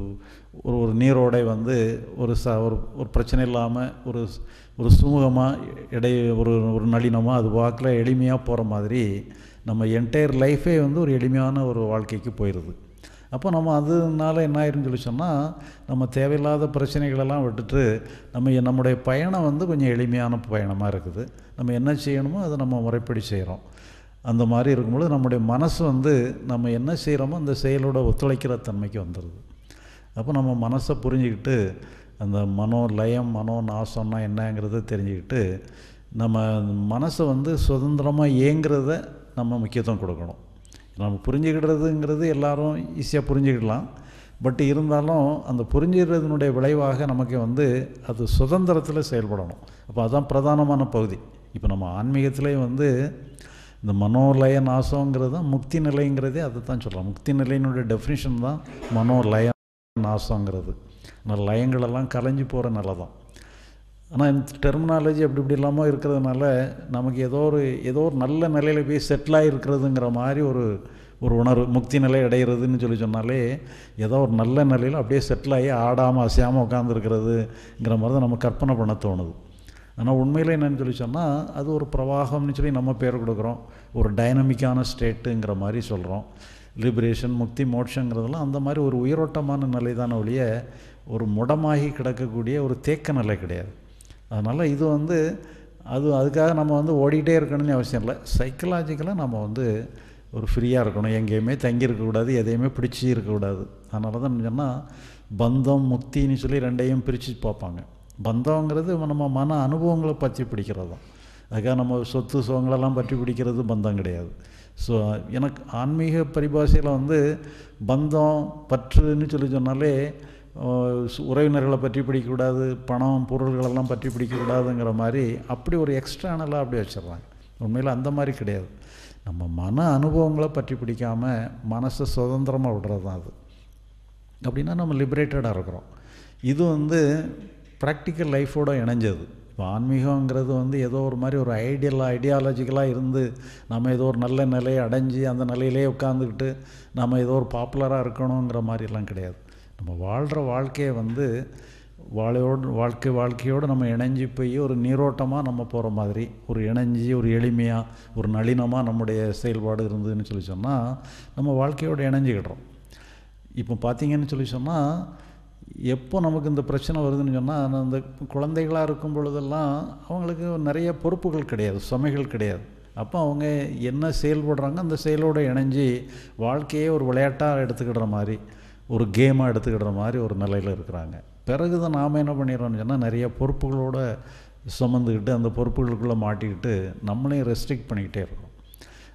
ஒரு ஒரு நீரோடை வந்து ஒரு ச ஒரு ஒரு பிரச்சனை இல்லாமல் ஒரு ஒரு சுமூகமாக இடை ஒரு ஒரு நளினமாக அது வாக்கில் எளிமையாக போகிற மாதிரி நம்ம என்டையர் லைஃபே வந்து ஒரு எளிமையான ஒரு வாழ்க்கைக்கு போயிடுது அப்போ நம்ம அதனால என்ன ஆயிருன்னு சொல்லி சொன்னால் நம்ம தேவையில்லாத பிரச்சனைகளெல்லாம் விட்டுட்டு நம்ம நம்முடைய பயணம் வந்து கொஞ்சம் எளிமையான பயணமாக இருக்குது நம்ம என்ன செய்யணுமோ அதை நம்ம முறைப்படி செய்கிறோம் அந்த மாதிரி இருக்கும்பொழுது நம்முடைய மனசு வந்து நம்ம என்ன செய்கிறோமோ அந்த செயலோட ஒத்துழைக்கிற தன்மைக்கு வந்துடுது அப்போ நம்ம மனசை புரிஞ்சுக்கிட்டு அந்த மனோ லயம் மனோ நாசம்னா என்னங்கிறத தெரிஞ்சுக்கிட்டு நம்ம மனசை வந்து சுதந்திரமாக இயங்கிறத நம்ம முக்கியத்துவம் கொடுக்கணும் நம்ம புரிஞ்சுக்கிடுறதுங்கிறது எல்லாரும் ஈஸியாக புரிஞ்சுக்கிடலாம் பட் இருந்தாலும் அந்த புரிஞ்சுக்கிறதுனுடைய விளைவாக நமக்கு வந்து அது சுதந்திரத்தில் செயல்படணும் அப்போ அதுதான் பிரதானமான பகுதி இப்போ நம்ம ஆன்மீகத்திலே வந்து இந்த மனோலய நாசங்கிறது தான் முக்தி நிலைங்கிறதே அதை தான் சொல்லலாம் முக்தி நிலையினுடைய டெஃபினிஷன் தான் மனோலய நாசங்கிறது ஆனால் லயங்களெல்லாம் கலைஞ்சு போகிற நிலை தான் ஆனால் இந்த டெர்மினாலஜி அப்படி இப்படி இல்லாமல் இருக்கிறதுனால நமக்கு ஏதோ ஒரு ஏதோ ஒரு நல்ல நிலையில் போய் செட்டிலாகி இருக்கிறதுங்கிற மாதிரி ஒரு ஒரு உணர்வு முக்தி நிலை அடைகிறதுன்னு சொல்லி சொன்னாலே ஏதோ ஒரு நல்ல நிலையில் அப்படியே செட்டில் ஆகி ஆடாமல் அசையாமல் உட்காந்துருக்கிறதுங்கிற மாதிரி தான் நம்ம கற்பனை பண்ண தோணுது ஆனால் உண்மையில் என்னென்னு சொல்லி சொன்னால் அது ஒரு பிரவாகம்னு சொல்லி நம்ம பேர் கொடுக்குறோம் ஒரு டைனமிக்கான ஸ்டேட்டுங்கிற மாதிரி சொல்கிறோம் லிபரேஷன் முக்தி மோட்சங்கிறதெல்லாம் அந்த மாதிரி ஒரு உயிரோட்டமான நிலை தானே ஒழிய ஒரு முடமாகி கிடக்கக்கூடிய ஒரு தேக்க நிலை கிடையாது அதனால் இது வந்து அது அதுக்காக நம்ம வந்து ஓடிக்கிட்டே இருக்கணும்னு அவசியம் இல்லை சைக்கலாஜிக்கலாக நம்ம வந்து ஒரு ஃப்ரீயாக இருக்கணும் எங்கேயுமே தங்கி இருக்கக்கூடாது எதையுமே பிடிச்சி இருக்கக்கூடாது அதனால தான் சொன்னால் பந்தம் முக்தின்னு சொல்லி ரெண்டையும் பிரித்து பார்ப்பாங்க பந்தங்கிறது நம்ம மன அனுபவங்களை பற்றி பிடிக்கிறது தான் அதுக்காக நம்ம சொத்து சுகங்களெல்லாம் பற்றி பிடிக்கிறது பந்தம் கிடையாது ஸோ எனக்கு ஆன்மீக பரிபாஷையில் வந்து பந்தம் பற்றுன்னு சொல்லி சொன்னாலே உறவினர்களை பற்றி பிடிக்கக்கூடாது பணம் பொருள்களெல்லாம் பற்றி பிடிக்கக்கூடாதுங்கிற மாதிரி அப்படி ஒரு எக்ஸ்ட்ரானலாக அப்படி வச்சிடுறாங்க உண்மையில் அந்த மாதிரி கிடையாது நம்ம மன அனுபவங்களை பற்றி பிடிக்காமல் மனசை சுதந்திரமாக விடுறது தான் அது அப்படின்னா நம்ம லிபரேட்டடாக இருக்கிறோம் இது வந்து ப்ராக்டிக்கல் லைஃபோட இணைஞ்சது இப்போ ஆன்மீகங்கிறது வந்து ஏதோ ஒரு மாதிரி ஒரு ஐடியலாக ஐடியாலஜிக்கலாக இருந்து நம்ம ஏதோ ஒரு நல்ல நிலையை அடைஞ்சு அந்த நிலையிலே உட்காந்துக்கிட்டு நம்ம ஏதோ ஒரு பாப்புலராக இருக்கணுங்கிற மாதிரிலாம் கிடையாது நம்ம வாழ்கிற வாழ்க்கையை வந்து வாழையோடு வாழ்க்கை வாழ்க்கையோடு நம்ம இணைஞ்சு போய் ஒரு நீரோட்டமாக நம்ம போகிற மாதிரி ஒரு இணைஞ்சி ஒரு எளிமையாக ஒரு நளினமாக நம்முடைய செயல்பாடு இருந்ததுன்னு சொல்லி சொன்னால் நம்ம வாழ்க்கையோடு இணைஞ்சிக்கிடுறோம் இப்போ பார்த்தீங்கன்னு சொல்லி சொன்னால் எப்போ நமக்கு இந்த பிரச்சனை வருதுன்னு சொன்னால் அந்த குழந்தைகளாக இருக்கும் பொழுதெல்லாம் அவங்களுக்கு நிறைய பொறுப்புகள் கிடையாது சுமைகள் கிடையாது அப்போ அவங்க என்ன செயல்படுறாங்க அந்த செயலோடு இணைஞ்சி வாழ்க்கையே ஒரு விளையாட்டாக எடுத்துக்கிடுற மாதிரி ஒரு கேமாக எடுத்துக்கிடுற மாதிரி ஒரு நிலையில் இருக்கிறாங்க பிறகு தான் நாம் என்ன பண்ணிடுறோம்னு சொன்னால் நிறைய பொறுப்புகளோடு சுமந்துக்கிட்டு அந்த பொறுப்புகளுக்குள்ளே மாட்டிக்கிட்டு நம்மளையும் ரெஸ்ட்ரிக்ட் பண்ணிக்கிட்டே இருக்கோம்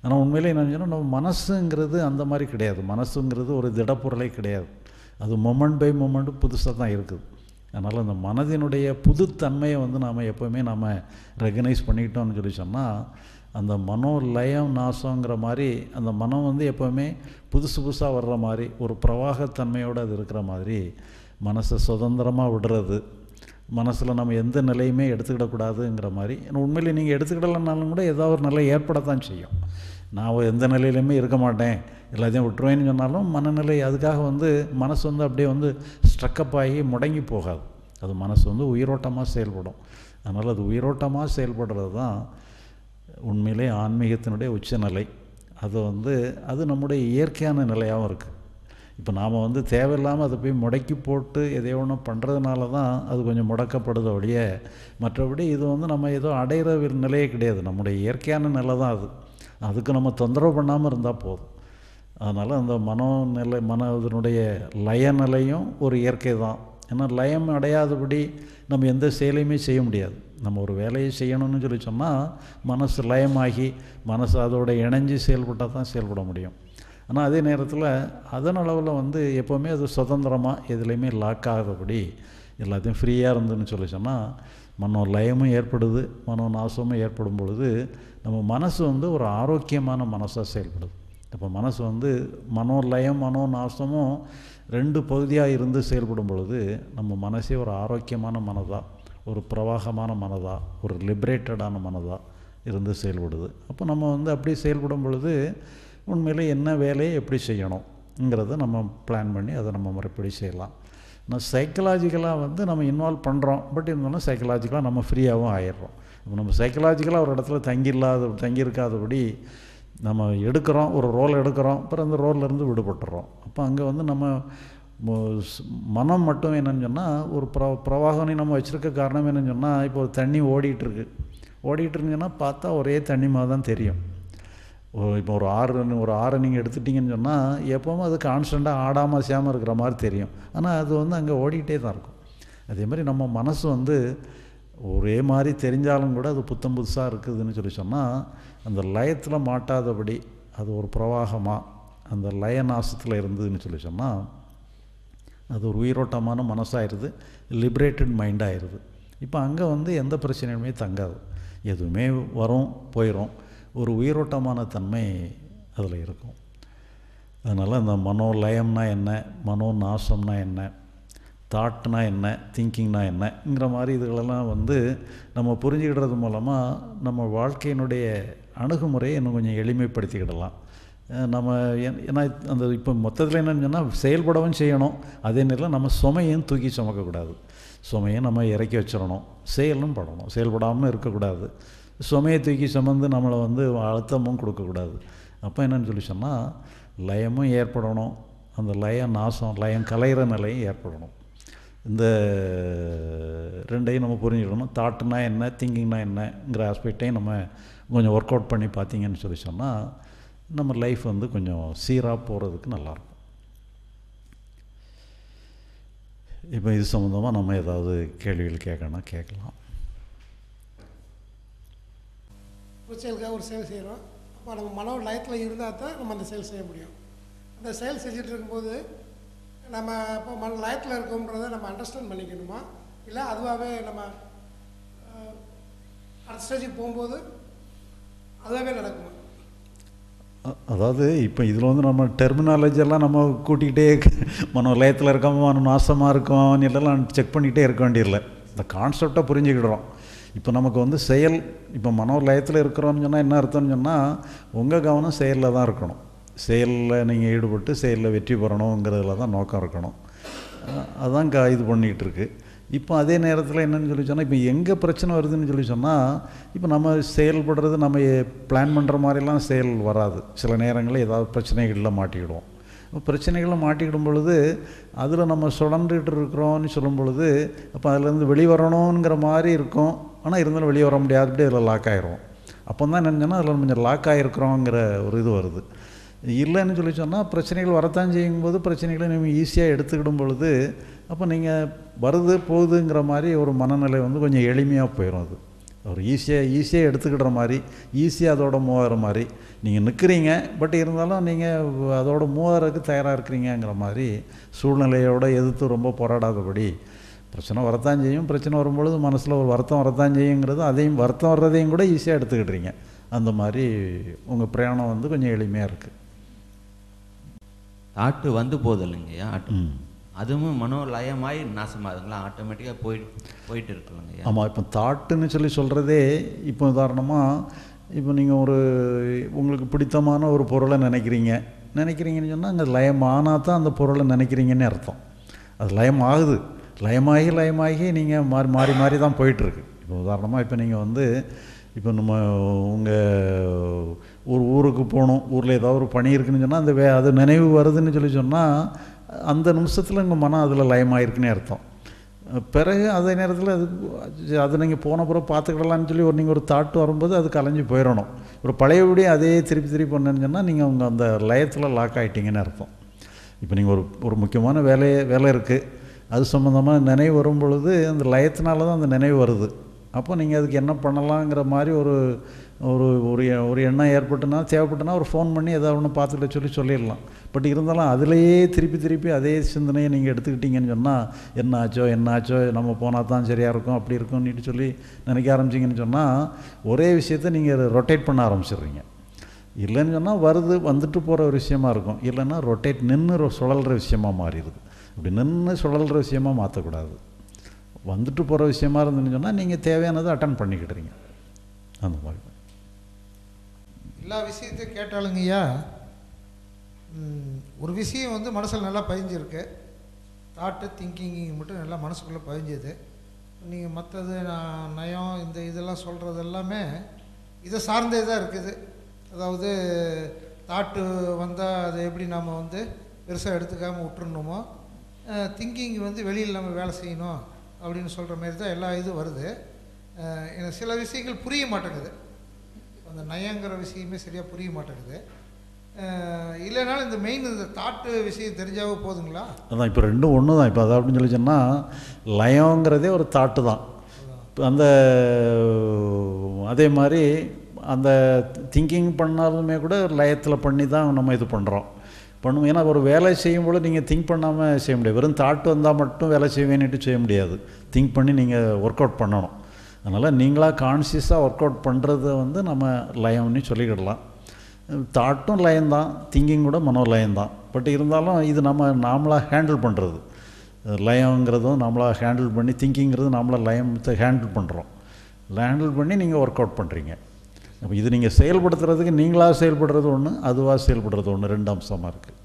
ஆனால் உண்மையிலே என்ன சொன்னால் நம்ம மனசுங்கிறது அந்த மாதிரி கிடையாது மனசுங்கிறது ஒரு திடப்பொருளே கிடையாது அது மொமெண்ட் பை மொமெண்ட் புதுசாக தான் இருக்குது அதனால் அந்த மனதினுடைய புதுத்தன்மையை வந்து நாம் எப்போவுமே நாம் ரெகனைஸ் பண்ணிக்கிட்டோம்னு சொல்லி சொன்னால் அந்த மனோ லயம் நாசங்கிற மாதிரி அந்த மனம் வந்து எப்போவுமே புதுசு புதுசாக வர்ற மாதிரி ஒரு பிரவாகத்தன்மையோடு அது இருக்கிற மாதிரி மனசை சுதந்திரமாக விடுறது மனசில் நம்ம எந்த நிலையுமே எடுத்துக்கிடக்கூடாதுங்கிற மாதிரி உண்மையிலே நீங்கள் எடுத்துக்கிடலைனாலும் கூட ஏதோ ஒரு நிலை ஏற்படத்தான் செய்யும் நான் எந்த நிலையிலையுமே இருக்க மாட்டேன் எல்லாத்தையும் விட்டுருவேன்னு சொன்னாலும் மனநிலை அதுக்காக வந்து மனசு வந்து அப்படியே வந்து ஸ்ட்ரக்கப் ஆகி முடங்கி போகாது அது மனசு வந்து உயிரோட்டமாக செயல்படும் அதனால் அது உயிரோட்டமாக செயல்படுறது தான் உண்மையிலே ஆன்மீகத்தினுடைய உச்சநிலை அது வந்து அது நம்முடைய இயற்கையான நிலையாகவும் இருக்குது இப்போ நாம் வந்து தேவையில்லாமல் அதை போய் முடக்கி போட்டு எதையோ ஒன்று பண்ணுறதுனால தான் அது கொஞ்சம் முடக்கப்படுது ஒழிய மற்றபடி இது வந்து நம்ம ஏதோ அடையிற நிலையே கிடையாது நம்முடைய இயற்கையான நிலை தான் அது அதுக்கு நம்ம தொந்தரவு பண்ணாமல் இருந்தால் போதும் அதனால் அந்த மனோநிலை மனதனுடைய லயநிலையும் ஒரு இயற்கை தான் ஏன்னா லயம் அடையாதபடி நம்ம எந்த செயலையுமே செய்ய முடியாது நம்ம ஒரு வேலையை செய்யணும்னு சொல்லி சொன்னால் மனசு லயமாகி மனசு அதோட இணைஞ்சு செயல்பட்டால் தான் செயல்பட முடியும் ஆனால் அதே நேரத்தில் அதன் அளவில் வந்து எப்போவுமே அது சுதந்திரமாக எதுலேயுமே லாக் ஆகாதபடி எல்லாத்தையும் ஃப்ரீயாக இருந்துன்னு சொல்லி சொன்னால் மனோ லயமும் ஏற்படுது மனோ நாசமும் ஏற்படும் பொழுது நம்ம மனசு வந்து ஒரு ஆரோக்கியமான மனசாக செயல்படுது இப்போ மனசு வந்து மனோ லயம் மனோ நாசமும் ரெண்டு பகுதியாக இருந்து செயல்படும் பொழுது நம்ம மனசே ஒரு ஆரோக்கியமான மனதாக ஒரு பிரவாகமான மனதாக ஒரு லிபரேட்டடான மனதாக இருந்து செயல்படுது அப்போ நம்ம வந்து அப்படி செயல்படும் பொழுது உண்மையில் என்ன வேலையை எப்படி செய்யணுங்கிறத நம்ம பிளான் பண்ணி அதை நம்ம முறைப்படி செய்யலாம் நான் சைக்கலாஜிக்கலாக வந்து நம்ம இன்வால்வ் பண்ணுறோம் பட் இருந்தாலும் சைக்கலாஜிக்கலாக நம்ம ஃப்ரீயாகவும் ஆயிடுறோம் இப்போ நம்ம சைக்கலாஜிக்கலாக ஒரு இடத்துல தங்கியில்லாத தங்கியிருக்காதபடி நம்ம எடுக்கிறோம் ஒரு ரோல் எடுக்கிறோம் அப்புறம் அந்த ரோல்லேருந்து விடுபட்டுறோம் அப்போ அங்கே வந்து நம்ம மனம் மட்டும் என்னன்னு சொன்னால் ஒரு ப்ர பிரவாகனை நம்ம வச்சுருக்க காரணம் என்னன்னு சொன்னால் இப்போ தண்ணி ஓடிட்டுருக்கு ஓடிட்டு இருந்துச்சுன்னா பார்த்தா ஒரே தண்ணி மாதிரி தான் தெரியும் இப்போ ஒரு ஆறு ஒரு ஆறை நீங்கள் எடுத்துட்டிங்கன்னு சொன்னால் எப்போவும் அது கான்ஸ்டண்ட்டாக ஆடாமல் சேமல் இருக்கிற மாதிரி தெரியும் ஆனால் அது வந்து அங்கே ஓடிக்கிட்டே தான் இருக்கும் அதே மாதிரி நம்ம மனசு வந்து ஒரே மாதிரி தெரிஞ்சாலும் கூட அது புத்தம் புதுசாக இருக்குதுன்னு சொல்லி சொன்னால் அந்த லயத்தில் மாட்டாதபடி அது ஒரு பிரவாகமாக அந்த லய நாசத்தில் இருந்ததுன்னு சொல்லி சொன்னால் அது ஒரு உயிரோட்டமான மனசாயிருது லிபரேட்டட் மைண்டாயிருது இப்போ அங்கே வந்து எந்த பிரச்சனையுமே தங்காது எதுவுமே வரும் போயிடும் ஒரு உயிரோட்டமான தன்மை அதில் இருக்கும் அதனால் அந்த மனோ லயம்னா என்ன மனோ நாசம்னா என்ன தாட்னா என்ன திங்கிங்னா என்னங்கிற மாதிரி இதுகளெல்லாம் வந்து நம்ம புரிஞ்சுக்கிடுறது மூலமாக நம்ம வாழ்க்கையினுடைய அணுகுமுறையை இன்னும் கொஞ்சம் எளிமைப்படுத்திக்கிடலாம் நம்ம ஏன்னா அந்த இப்போ மொத்தத்தில் என்னன்னு சொன்னால் செயல்படவும் செய்யணும் அதே நேரத்தில் நம்ம சுமையும் தூக்கி சுமக்கக்கூடாது சுமையை நம்ம இறக்கி வச்சிடணும் செயலும் படணும் செயல்படாமல் இருக்கக்கூடாது சுமையை தூக்கி சுமந்து நம்மளை வந்து அழுத்தமும் கொடுக்கக்கூடாது அப்போ என்னன்னு சொல்லி சொன்னால் லயமும் ஏற்படணும் அந்த லய நாசம் லயம் கலைகிற நிலையும் ஏற்படணும் இந்த ரெண்டையும் நம்ம புரிஞ்சுக்கணும் தாட்டுனா என்ன திங்கிங்னா என்னங்கிற ஆஸ்பெக்டையும் நம்ம கொஞ்சம் ஒர்க் அவுட் பண்ணி பார்த்தீங்கன்னு சொல்லி சொன்னால் நம்ம லைஃப் வந்து கொஞ்சம் சீராக போகிறதுக்கு நல்லாயிருக்கும் இப்போ இது சம்மந்தமாக நம்ம ஏதாவது கேள்விகள் கேட்கணும் கேட்கலாம் ஒரு செயலுக்காக ஒரு செயல் செய்கிறோம் அப்போ நம்ம மனோ லயத்தில் இருந்தால் தான் நம்ம அந்த செயல் செய்ய முடியும் அந்த செயல் செஞ்சுட்டு இருக்கும்போது நம்ம இப்போ மன லயத்தில் இருக்கோன்றதை நம்ம அண்டர்ஸ்டாண்ட் பண்ணிக்கணுமா இல்லை அதுவாகவே நம்ம அஹ், அடுத்த ஸ்டேஜுக்கு போகும்போது அதுவாகவே நடக்குமா அ- அதாவது இப்போ இதில் வந்து நம்ம டெர்மினாலஜி எல்லாம் நம்ம கூட்டிக்கிட்டே மனோ லயத்தில் இருக்கோம் மனோ நாசமாக இருக்கோம் எல்லாம் செக் பண்ணிக்கிட்டே இருக்க வேண்டியதில்லை இந்த கான்செப்டை புரிஞ்சுக்கிடுறோம் இப்போ நமக்கு வந்து செயல் இப்போ மனோ லயத்தில் இருக்கிறோம்னு சொன்னால் என்ன அர்த்தம்னு சொன்னால் உங்கள் கவனம் செயலில் தான் இருக்கணும் செயலில் நீங்கள் ஈடுபட்டு செயலில் வெற்றி பெறணுங்கிறதுல தான் நோக்கம் இருக்கணும் அஹ் அதான் க இது பண்ணிகிட்டு இருக்கு இப்போ அதே நேரத்தில் என்னன்னு சொல்லி சொன்னால் இப்போ எங்கே பிரச்சனை வருதுன்னு சொல்லி சொன்னால் இப்போ நம்ம செயல்படுறது நம்ம பிளான் பண்ணுற மாதிரிலாம் செயல் வராது சில நேரங்களில் ஏதாவது பிரச்சனைகளில் மாட்டிக்கிடுவோம் இப்போ பிரச்சனைகளில் மாட்டிக்கிடும் பொழுது அதில் நம்ம சுழண்டுகிட்டு இருக்கிறோம்னு சொல்லும் பொழுது அப்போ அதுலேருந்து வெளிவரணுங்கிற மாதிரி இருக்கும் ஆனால் இருந்தாலும் வெளியே வர முடியாதபடி அதில் லாக் ஆயிரும் அப்போ தான் என்னன்னா அதில் கொஞ்சம் லாக் ஆகிருக்கிறோங்கிற ஒரு இது வருது இல்லைன்னு சொல்லி சொன்னால் பிரச்சனைகள் வரத்தான் செய்யும்போது பிரச்சனைகளை நீங்கள் ஈஸியாக எடுத்துக்கிடும் பொழுது அப்போ நீங்கள் வருது போகுதுங்கிற மாதிரி ஒரு மனநிலை வந்து கொஞ்சம் எளிமையாக போயிடும் அது ஒரு ஈஸியாக ஈஸியாக எடுத்துக்கிற மாதிரி ஈஸியாக அதோட மூவ் ஆகிற மாதிரி நீங்கள் நிற்கிறீங்க பட் இருந்தாலும் நீங்கள் அதோட மூவ் ஆகிறதுக்கு தயாராக இருக்கிறீங்கங்கிற மாதிரி சூழ்நிலையோட எதிர்த்து ரொம்ப போராடாதபடி பிரச்சனை வரத்தான் செய்யும் பிரச்சனை வரும்பொழுது மனசில் ஒரு வருத்தம் வரத்தான் செய்யுங்கிறது அதையும் வருத்தம் வர்றதையும் கூட ஈஸியாக எடுத்துக்கிட்டுறீங்க அந்த மாதிரி உங்கள் பிரயாணம் வந்து கொஞ்சம் எளிமையாக இருக்குது தாட்டு வந்து போகுது இல்லைங்கய்யா ஆட்டு ம் அதுவும் மனோலயமாய் நாசமாகுதுங்களா ஆட்டோமேட்டிக்காக போயிட்டு போயிட்டு இருக்குல்லங்கய்யா ஆமாம் இப்போ தாட்டுன்னு சொல்லி சொல்கிறதே இப்போ உதாரணமாக இப்போ நீங்கள் ஒரு உங்களுக்கு பிடித்தமான ஒரு பொருளை நினைக்கிறீங்க நினைக்கிறீங்கன்னு சொன்னால் அங்கே லயமானால் தான் அந்த பொருளை நினைக்கிறீங்கன்னு அர்த்தம் அது லயம் ஆகுது லயமாகி லயமாகி நீங்கள் மாறி மாறி மாறி தான் போயிட்டுருக்கு இப்போ உதாரணமாக இப்போ நீங்கள் வந்து இப்போ நம்ம உங்கள் ஒரு ஊருக்கு போகணும் ஊரில் ஏதாவது ஒரு பணி இருக்குன்னு சொன்னால் அந்த வே அது நினைவு வருதுன்னு சொல்லி சொன்னால் அந்த நிமிஷத்தில் உங்கள் மனம் அதில் லயமாயிருக்குன்னே அர்த்தம் பிறகு அதே நேரத்தில் அது அது நீங்கள் போன பிறகு பார்த்துக்கிடலான்னு சொல்லி ஒரு நீங்கள் ஒரு தாட்டு வரும்போது அது கலைஞ்சு போயிடணும் ஒரு பழையபடி அதே திருப்பி திருப்பி பண்ணேன்னு சொன்னால் நீங்கள் உங்கள் அந்த லயத்தில் லாக் ஆகிட்டீங்கன்னு அர்த்தம் இப்போ நீங்கள் ஒரு ஒரு முக்கியமான வேலையை வேலை இருக்குது அது சம்மந்தமாக நினைவு வரும் பொழுது அந்த லயத்தினால தான் அந்த நினைவு வருது அப்போ நீங்கள் அதுக்கு என்ன பண்ணலாங்கிற மாதிரி ஒரு ஒரு ஒரு எ- ஒரு எண்ணம் ஏற்பட்டுனா தேவைப்பட்டுனா ஒரு ஃபோன் பண்ணி ஏதாவது ஒன்று பார்த்துட்டு சொல்லி சொல்லிடலாம் பட் இருந்தாலும் அதிலேயே திருப்பி திருப்பி அதே சிந்தனையை நீங்கள் எடுத்துக்கிட்டீங்கன்னு சொன்னால் என்ன ஆச்சோ என்ன ஆச்சோ நம்ம போனால் தான் சரியாக இருக்கும் அப்படி இருக்கும்னுட்டு சொல்லி நினைக்க ஆரம்பிச்சிங்கன்னு சொன்னால் ஒரே விஷயத்தை நீங்கள் ரொட்டேட் பண்ண ஆரம்பிச்சிடுறீங்க இல்லைன்னு சொன்னால் வருது வந்துட்டு போகிற ஒரு விஷயமா இருக்கும் இல்லைன்னா ரொட்டேட் நின்று சுழல்ற விஷயமா மாறிடுது இப்படி நின்று சுழல்ற விஷயமா மாற்றக்கூடாது வந்துட்டு போகிற விஷயமா இருந்துன்னு சொன்னால் நீங்கள் தேவையானதை அட்டன் பண்ணிக்கிடுறீங்க அந்த மாதிரி எல்லா விஷயத்தையும் கேட்டாலுங்கய்யா ம், ஒரு விஷயம் வந்து மனசில் நல்லா பதிஞ்சிருக்கு தாட்டு திங்கிங் மட்டும் நல்லா மனசுக்குள்ளே பதிஞ்சுது நீங்கள் மற்றது நான் நயம் இந்த இதெல்லாம் சொல்கிறது எல்லாமே இதை சார்ந்தே தான் இருக்குது அதாவது தாட்டு வந்தால் அதை எப்படி நாம் வந்து பெருசாக எடுத்துக்காமல் விட்டுறணுமோ திங்கிங் வந்து வெளியில் நம்ம வேலை செய்யணும் அப்படின்னு சொல்கிற மாதிரி தான் எல்லா இதுவும் வருது அஹ், எனக்கு சில விஷயங்கள் புரிய மாட்டேங்குது அந்த நயங்கிற விஷயமே சரியாக புரிய மாட்டேங்குது அஹ் இல்லைனாலும் இந்த மெயின் இந்த தாட்டு விஷயம் தெரிஞ்சாவே போதுங்களா அதான் இப்போ ரெண்டும் ஒன்று தான் இப்போ அது அப்படின்னு சொல்லி சொன்னால் லயங்கிறதே ஒரு தாட்டு தான் இப்ப அந்த அதே மாதிரி அந்த திங்கிங் பண்ணாலுமே கூட லயத்தில் பண்ணி தான் நம்ம இது பண்ணுறோம் பண்ணுவோம் ஏன்னா ஒரு வேலை செய்யும்போது நீங்கள் திங்க் பண்ணாமல் செய்ய முடியாது வெறும் தாட்டு வந்தால் மட்டும் வேலை செய்வேன்னுட்டு செய்ய முடியாது திங்க் பண்ணி நீங்கள் ஒர்க் அவுட் பண்ணணும் அதனால் நீங்களாக கான்சியஸாக ஒர்க் அவுட் பண்ணுறத வந்து நம்ம லயம்னு சொல்லிக்கிடலாம் தாட்டும் லயம்தான் திங்கிங் கூட மனோலயம் தான் பட் இருந்தாலும் இது நம்ம நாமளாக ஹேண்டில் பண்ணுறது லயங்கிறதும் நம்மளாக ஹேண்டில் பண்ணி திங்கிங்கிறது நாமளாக லயத்தை ஹேண்டில் பண்ணுறோம் ஹேண்டில் பண்ணி நீங்கள் ஒர்க் அவுட் பண்ணுறீங்க அப்போ இது நீங்கள் செயல்படுத்துறதுக்கு நீங்களாக செயல்படுறது ஒன்று அதுவாக செயல்படுறது ஒன்று ரெண்டு அம்சமாக இருக்குது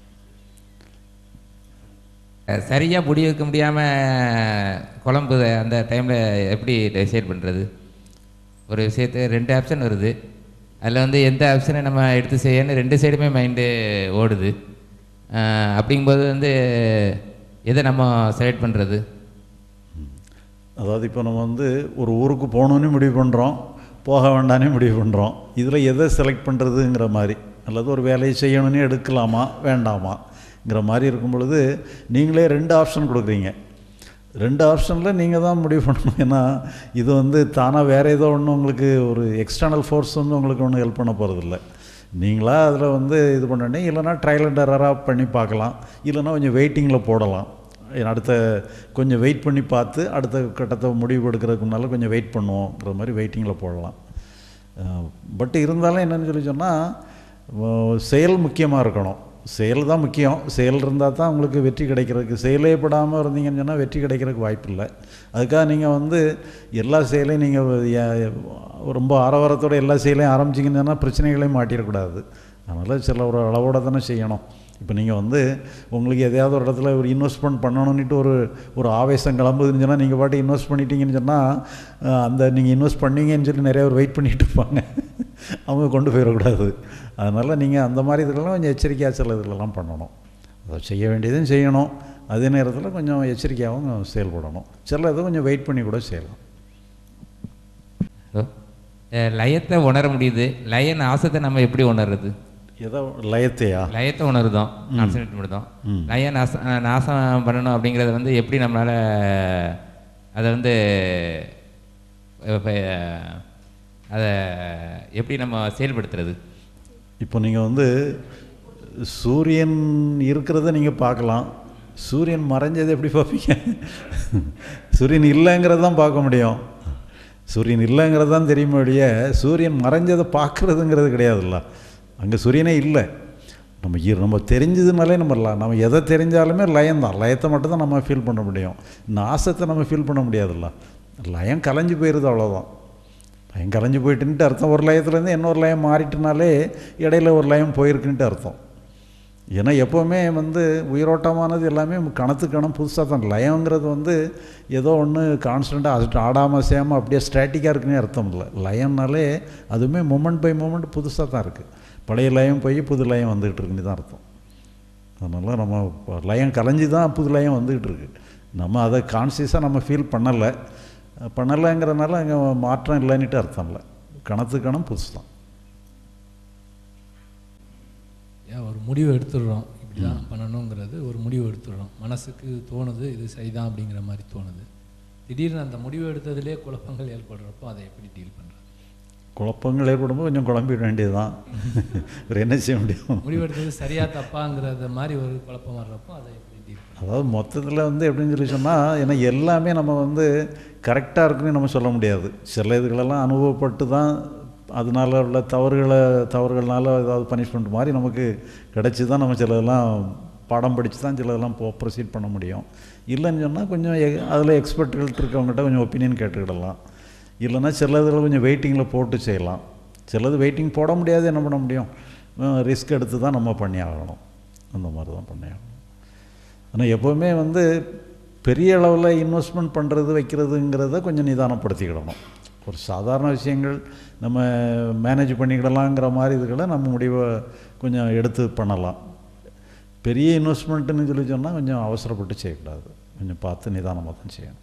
சரியாக முடி வைக்க முடியாமல் குழம்பு அந்த டைமில் எப்படி டிசைட் பண்ணுறது ஒரு விஷயத்து ரெண்டு ஆப்ஷன் வருது அதில் வந்து எந்த ஆப்ஷனை நம்ம எடுத்து செய்யணும் ரெண்டு சைடுமே மைண்டு ஓடுது அஹ் அப்படிங்கும்போது வந்து எதை நம்ம செலக்ட் பண்ணுறது அதாவது இப்போ நம்ம வந்து ஒரு ஊருக்கு போகணுன்னு முடிவு பண்ணுறோம் போக வேண்டானே முடிவு பண்ணுறோம் இதில் எதை செலக்ட் பண்ணுறதுங்கிற மாதிரி அல்லது ஒரு வேலையை செய்யணும்னு எடுக்கலாமா வேண்டாமாங்கிற மாதிரி இருக்கும் பொழுது நீங்களே ரெண்டு ஆப்ஷன் கொடுக்குறீங்க ரெண்டு ஆப்ஷனில் நீங்கள் தான் முடிவு பண்ணணும் ஏன்னா இது வந்து தானாக வேறு ஏதோ ஒன்று உங்களுக்கு ஒரு எக்ஸ்டர்னல் ஃபோர்ஸ் வந்து உங்களுக்கு ஒன்றும் ஹெல்ப் பண்ண போகிறதில்ல நீங்களா அதில் வந்து இது பண்ணணும் இல்லைன்னா ட்ரையல் அண்ட் எரராக பண்ணி பார்க்கலாம் இல்லைன்னா கொஞ்சம் வெயிட்டிங்கில் போடலாம் ஏன்னா அடுத்த கொஞ்சம் வெயிட் பண்ணி பார்த்து அடுத்த கட்டத்தை முடிவு எடுக்கிறதுக்கு முன்னால் கொஞ்சம் வெயிட் பண்ணுவோங்கிற மாதிரி வெயிட்டிங்கில் போடலாம் பட் இருந்தாலும் என்னன்னு சொல்லி சொன்னால் செயல் முக்கியமாக இருக்கணும் செயல் தான் முக்கியம் செயல் இருந்தால் தான் உங்களுக்கு வெற்றி கிடைக்கிறதுக்கு செயலே படாமல் இருந்தீங்கன்னு சொன்னால் வெற்றி கிடைக்கிறதுக்கு வாய்ப்பு இல்லை அதுக்காக நீங்கள் வந்து எல்லா செயலையும் நீங்கள் ரொம்ப ஆரவாரத்தோட எல்லா செயலையும் ஆரம்பிச்சிங்கன்னு சொன்னால் பிரச்சனைகளையும் மாட்டிடக்கூடாது அதனால் சில ஒரு அளவோட தானே செய்யணும் இப்போ நீங்கள் வந்து உங்களுக்கு எதையாவது ஒரு இடத்துல ஒரு இன்வெஸ்ட்மெண்ட் பண்ணணுன்னுட்டு ஒரு ஒரு ஆவேசம் கிளம்புதுன்னு சொன்னால் நீங்கள் பாட்டு இன்வெஸ்ட் பண்ணிட்டீங்கன்னு சொன்னால் அஹ், அந்த நீங்கள் இன்வெஸ்ட் பண்ணீங்கன்னு சொல்லி நிறைய பேர் வெயிட் பண்ணிட்டு இருப்பாங்க அவங்க கொண்டு போயிடக்கூடாது அதனால் நீங்கள் அந்த மாதிரி இதுக்கெல்லாம் கொஞ்சம் எச்சரிக்கையாக சில இதுலலாம் பண்ணணும் அதை செய்ய வேண்டியதும் செய்யணும் அதே நேரத்தில் கொஞ்சம் எச்சரிக்கையாகவும் செயல்படணும் சில இதை கொஞ்சம் வெயிட் பண்ணி கூட செய்யலாம் ஹலோ அஹ் லயத்தை உணர முடியுது லய நாசத்தை நம்ம எப்படி உணர்றது ஏதோ லயத்தையா லயத்தை உணருதோம் கான்சன்ட்ரேட் பண்ணுறோம் ம். லய நாச அஹ் நாசம் பண்ணணும் அப்படிங்கிறத வந்து எப்படி நம்மளால் அதை வந்து அதை எப்படி நம்ம செயல்படுத்துறது இப்போ நீங்கள் வந்து சூரியன் இருக்கிறத நீங்கள் பார்க்கலாம் சூரியன் மறைஞ்சதை எப்படி பார்ப்பீங்க சூரியன் இல்லைங்கிறது தான் பார்க்க முடியும் சூரியன் இல்லைங்கிறது தான் தெரியுமே ஒழிய சூரியன் மறைஞ்சதை பார்க்குறதுங்கிறது கிடையாதுல்ல அங்கே சூரியனே இல்லை நம்ம இ- நம்ம தெரிஞ்சதுனாலே நம்ம ல- நம்ம எதை தெரிஞ்சாலுமே லயம் தான் லயத்தை மட்டும் தான் நம்ம ஃபீல் பண்ண முடியும் நாசத்தை நம்ம ஃபீல் பண்ண முடியாதுல்ல லயம் கலைஞ்சு போயிடுது அவ்வளோதான் லயம் கலைஞ்சு போயிட்டுன்ட்டு அர்த்தம் ஒரு லயத்துலேருந்து இன்னொரு லயம் மாறிட்டுனாலே இடையில ஒரு லயம் போயிருக்குன்ட்டு அர்த்தம் ஏன்னா எப்போவுமே வந்து உயிரோட்டமானது எல்லாமே கணத்து கணம் புதுசாக தான் லயங்கிறது வந்து ஏதோ ஒன்று கான்ஸ்டண்ட்டாக ஆடாமல் செய்யாமல் அப்படியே ஸ்டாட்டிக்காக இருக்குன்னே அர்த்தம் இல்லை லயம்னாலே அதுவுமே மூமெண்ட் பை மூமெண்ட் புதுசாக தான் இருக்குது பழைய லயம் போய் புது லயம் வந்துகிட்டு இருக்குன்னு தான் அர்த்தம் அதனால் நம்ம இப்ப லயம் கலைஞ்சி தான் புது லயம் வந்துக்கிட்டு இருக்கு நம்ம அதை கான்சியஸாக நம்ம ஃபீல் பண்ணலை பண்ணலைங்கிறனால அங்கே மாற்றம் இல்லைன்னுட்டு அர்த்தம் இல்லை கணத்து கணம் புதுசு தான் ஏன் ஒரு முடிவு எடுத்துடுறோம் இப்படி தான் பண்ணணுங்கிறது ஒரு முடிவு எடுத்துடுறோம் மனசுக்கு தோணுது இது சரிதான் அப்படிங்கிற மாதிரி தோணுது திடீர்னு அந்த முடிவு எடுத்ததுலேயே குழப்பங்கள் ஏற்படுறப்போ அதை எப்படி டீல் பண்ணுறது குழப்பங்கள் ஏற்படும்போது கொஞ்சம் குழம்பிட வேண்டியது தான் வேறு என்ன செய்ய முடியும் முடிவு எடுத்தது சரியா தப்பாங்கிறத மாதிரி ஒரு குழப்பம் வர்றப்போ அதை எப்படி டீல் பண்ணுறது அதாவது மொத்தத்தில் வந்து எப்படின்னு சொல்லி சொன்னால் ஏன்னா எல்லாமே நம்ம வந்து கரெக்டாக இருக்குன்னு நம்ம சொல்ல முடியாது சில இதுகளெல்லாம் அனுபவப்பட்டு தான் அதனால உள்ள தவறுகளை தவறுகள்னால ஏதாவது பனிஷ்மெண்ட் மாதிரி நமக்கு கிடச்சி தான் நம்ம சிலதெல்லாம் பாடம் படித்து தான் சிலதெல்லாம் போ ப்ரொசீட் பண்ண முடியும் இல்லைன்னு சொன்னால் கொஞ்சம் எ- அதில் எக்ஸ்பர்ட்டுகள் இருக்கவங்ககிட்ட கொஞ்சம் ஒப்பீனியன் கேட்டுக்கிடலாம் இல்லைன்னா சில இதில் கொஞ்சம் வெயிட்டிங்கில் போட்டு செய்யலாம் சிலது வெயிட்டிங் போட முடியாது என்ன பண்ண முடியும் ரிஸ்க் எடுத்து தான் நம்ம பண்ணி ஆகணும் அந்த மாதிரி தான் பண்ணி ஆகணும் ஆனால் எப்போவுமே வந்து பெரிய அளவில் இன்வெஸ்ட்மெண்ட் பண்ணுறது வைக்கிறதுங்கிறத கொஞ்சம் நிதானப்படுத்திக்கிடணும் ஒரு சாதாரண விஷயங்கள் நம்ம மேனேஜ் பண்ணிக்கிடலாங்கிற மாதிரி இதுகளை நம்ம முடிவை கொஞ்சம் எடுத்து பண்ணலாம் பெரிய இன்வெஸ்ட்மெண்ட்டுன்னு சொல்லி சொன்னால் கொஞ்சம் அவசரப்பட்டு செய்யக்கூடாது கொஞ்சம் பார்த்து நிதானமாக தான் செய்யணும்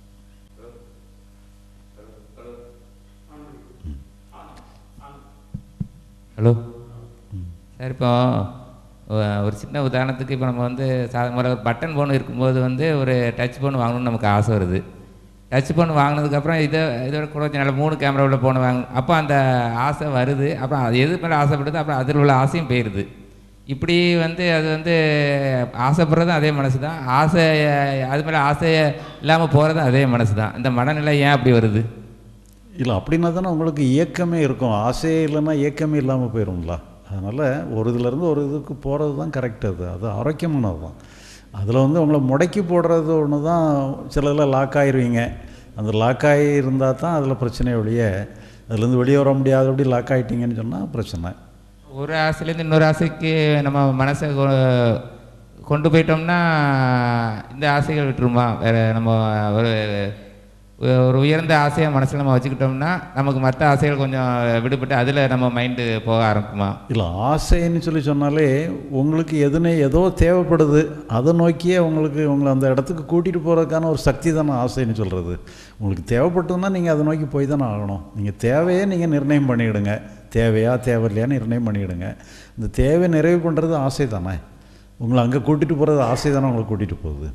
ஹலோ சார் இப்போ ஒ- ஒரு சின்ன உதாரணத்துக்கு இப்போ நம்ம வந்து சாதாரண ஒரு பட்டன் ஃபோன் இருக்கும்போது வந்து ஒரு டச் ஃபோன் வாங்கணும்னு நமக்கு ஆசை வருது டச் ஃபோன் வாங்கினதுக்கப்புறம் இதை இதோட கூட கொஞ்சம் நல்ல மூணு கேமரா உள்ள ஃபோன் வாங்கணும் அப்போ அந்த ஆசை வருது அப்புறம் அது எது மேலே ஆசைப்படுது அப்புறம் அதில் உள்ள ஆசையும் போயிடுது இப்படி வந்து அது வந்து ஆசைப்படுறதும் அதே மனசு தான் ஆசை அது மேலே ஆசை இல்லாமல் போகிறதும் அதே மனசு தான் இந்த மனநிலை ஏன் அப்படி வருது இல்லை அப்படின்னா தானே உங்களுக்கு இயக்கமே இருக்கும் ஆசையே இல்லைன்னா இயக்கமே இல்லாமல் போயிடும்ல அதனால் ஒரு இதுலேருந்து ஒரு இதுக்கு போகிறது தான் கரெக்ட் அது அது ஆரோக்கியமானது தான் அதில் வந்து உங்களை முடக்கி போடுறது ஒன்று தான் சிலதில் லாக் ஆயிருவீங்க அந்த லாக் ஆகி இருந்தால் தான் அதில் பிரச்சனை ஒழிய அதுலேருந்து வெளியே வர முடியாதபடி லாக் ஆகிட்டீங்கன்னு சொன்னால் பிரச்சனை ஒரு ஆசையிலேருந்து இன்னொரு ஆசைக்கு நம்ம மனசை கொ- கொண்டு போயிட்டோம்னா இந்த ஆசைகள் விட்டுருமா வேற நம்ம ஒரு ஒரு உயர்ந்த ஆசையை மனசில் நம்ம வச்சுக்கிட்டோம்னா நமக்கு மற்ற ஆசைகள் கொஞ்சம் விடுபட்டு அதில் நம்ம மைண்டு போக ஆரம்பிக்குமா இல்லை ஆசைன்னு சொல்லி சொன்னாலே உங்களுக்கு எதுனே ஏதோ தேவைப்படுது அதை நோக்கியே உங்களுக்கு உங்களை அந்த இடத்துக்கு கூட்டிகிட்டு போகிறதுக்கான ஒரு சக்தி தானே ஆசைன்னு சொல்கிறது உங்களுக்கு தேவைப்பட்டதுன்னா நீங்கள் அதை நோக்கி போய் தானே ஆகணும் நீங்கள் தேவையே நீங்கள் நிர்ணயம் பண்ணிவிடுங்க தேவையா தேவையில்லையா நிர்ணயம் பண்ணிவிடுங்க இந்த தேவை நிறைவு பண்ணுறது ஆசை தானே உங்களை அங்கே கூட்டிகிட்டு போகிறது ஆசை தானே உங்களை கூட்டிகிட்டு போகுது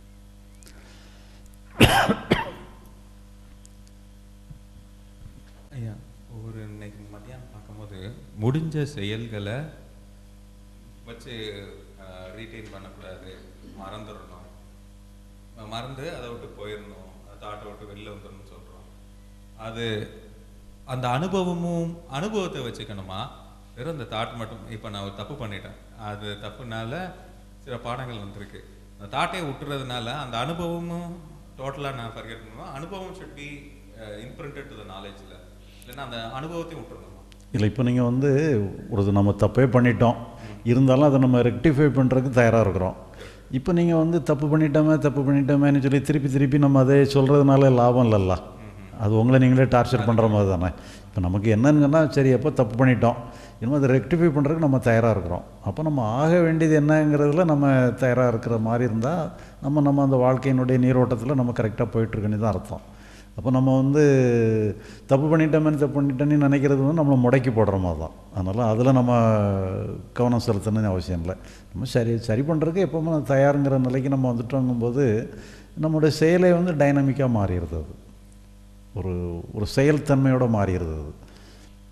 ஐயா ஒரு இன்னைக்கு மத்தியானம் பார்க்கும்போது முடிஞ்ச செயல்களை வச்சு ரீட்டைன் பண்ணக்கூடாது மறந்துடணும் அஹ் மறந்து அதை விட்டு போயிடணும் தாட்டை விட்டு வெளில வந்துடணும்னு சொல்கிறோம் அது அந்த அனுபவமும் அனுபவத்தை வச்சுக்கணுமா வெறும் அந்த தாட் மட்டும் இப்போ நான் ஒரு தப்பு பண்ணிட்டேன் அது தப்புனால சில பாடங்கள் வந்திருக்கு அந்த தாட்டையை விட்டுறதுனால அந்த அனுபவமும் டோட்டலாக நான் ஃபர்கெட் பண்ணுவேன் அனுபவம் should be imprinted to the நாலேஜில் இல்லைன்னா அந்த அனுபவத்தையும் விட்டுறணுமா இல்லை இப்போ நீங்கள் வந்து ஒரு இது நம்ம தப்பே பண்ணிட்டோம் இருந்தாலும் அதை நம்ம ரெக்டிஃபை பண்ணுறதுக்கு தயாராக இருக்கிறோம் இப்போ நீங்கள் வந்து தப்பு பண்ணிட்டோமே தப்பு பண்ணிட்டோமேன்னு சொல்லி திருப்பி திருப்பி நம்ம அதை சொல்கிறதுனால லாபம் இல்லைல்ல அது உங்களை நீங்களே டார்ச்சர் பண்ணுற மாதிரி தானே இப்போ நமக்கு என்னன்னு சொன்னால் சரி எப்போ தப்பு பண்ணிட்டோம் இனிமேல் அதை ரெக்டிஃபை பண்ணுறதுக்கு நம்ம தயாராக இருக்கிறோம் அப்போ நம்ம ஆக வேண்டியது என்னங்கிறதுல நம்ம தயாராக இருக்கிற மாதிரி இருந்தால் நம்ம நம்ம அந்த வாழ்க்கையினுடைய நீரோட்டத்தில் நம்ம கரெக்டாக போயிட்டுருக்குன்னு தான் அர்த்தம் அப்போ நம்ம வந்து தப்பு பண்ணிட்டோமேனு தப்பு பண்ணிட்டேன்னு நினைக்கிறது வந்து நம்மளை முடக்கி போடுற மாதிரி தான் அதனால் அதில் நம்ம கவனம் செலுத்தணும்னு அவசியம் இல்லை நம்ம சரி சரி பண்ணுறதுக்கு எப்போவுமே தயாருங்கிற நிலைக்கு நம்ம வந்துட்டோங்கும்போது நம்மளுடைய செயலை வந்து டைனமிக்காக மாறிடுது அது ஒரு ஒரு செயல்தன்மையோடு மாறிடுது அது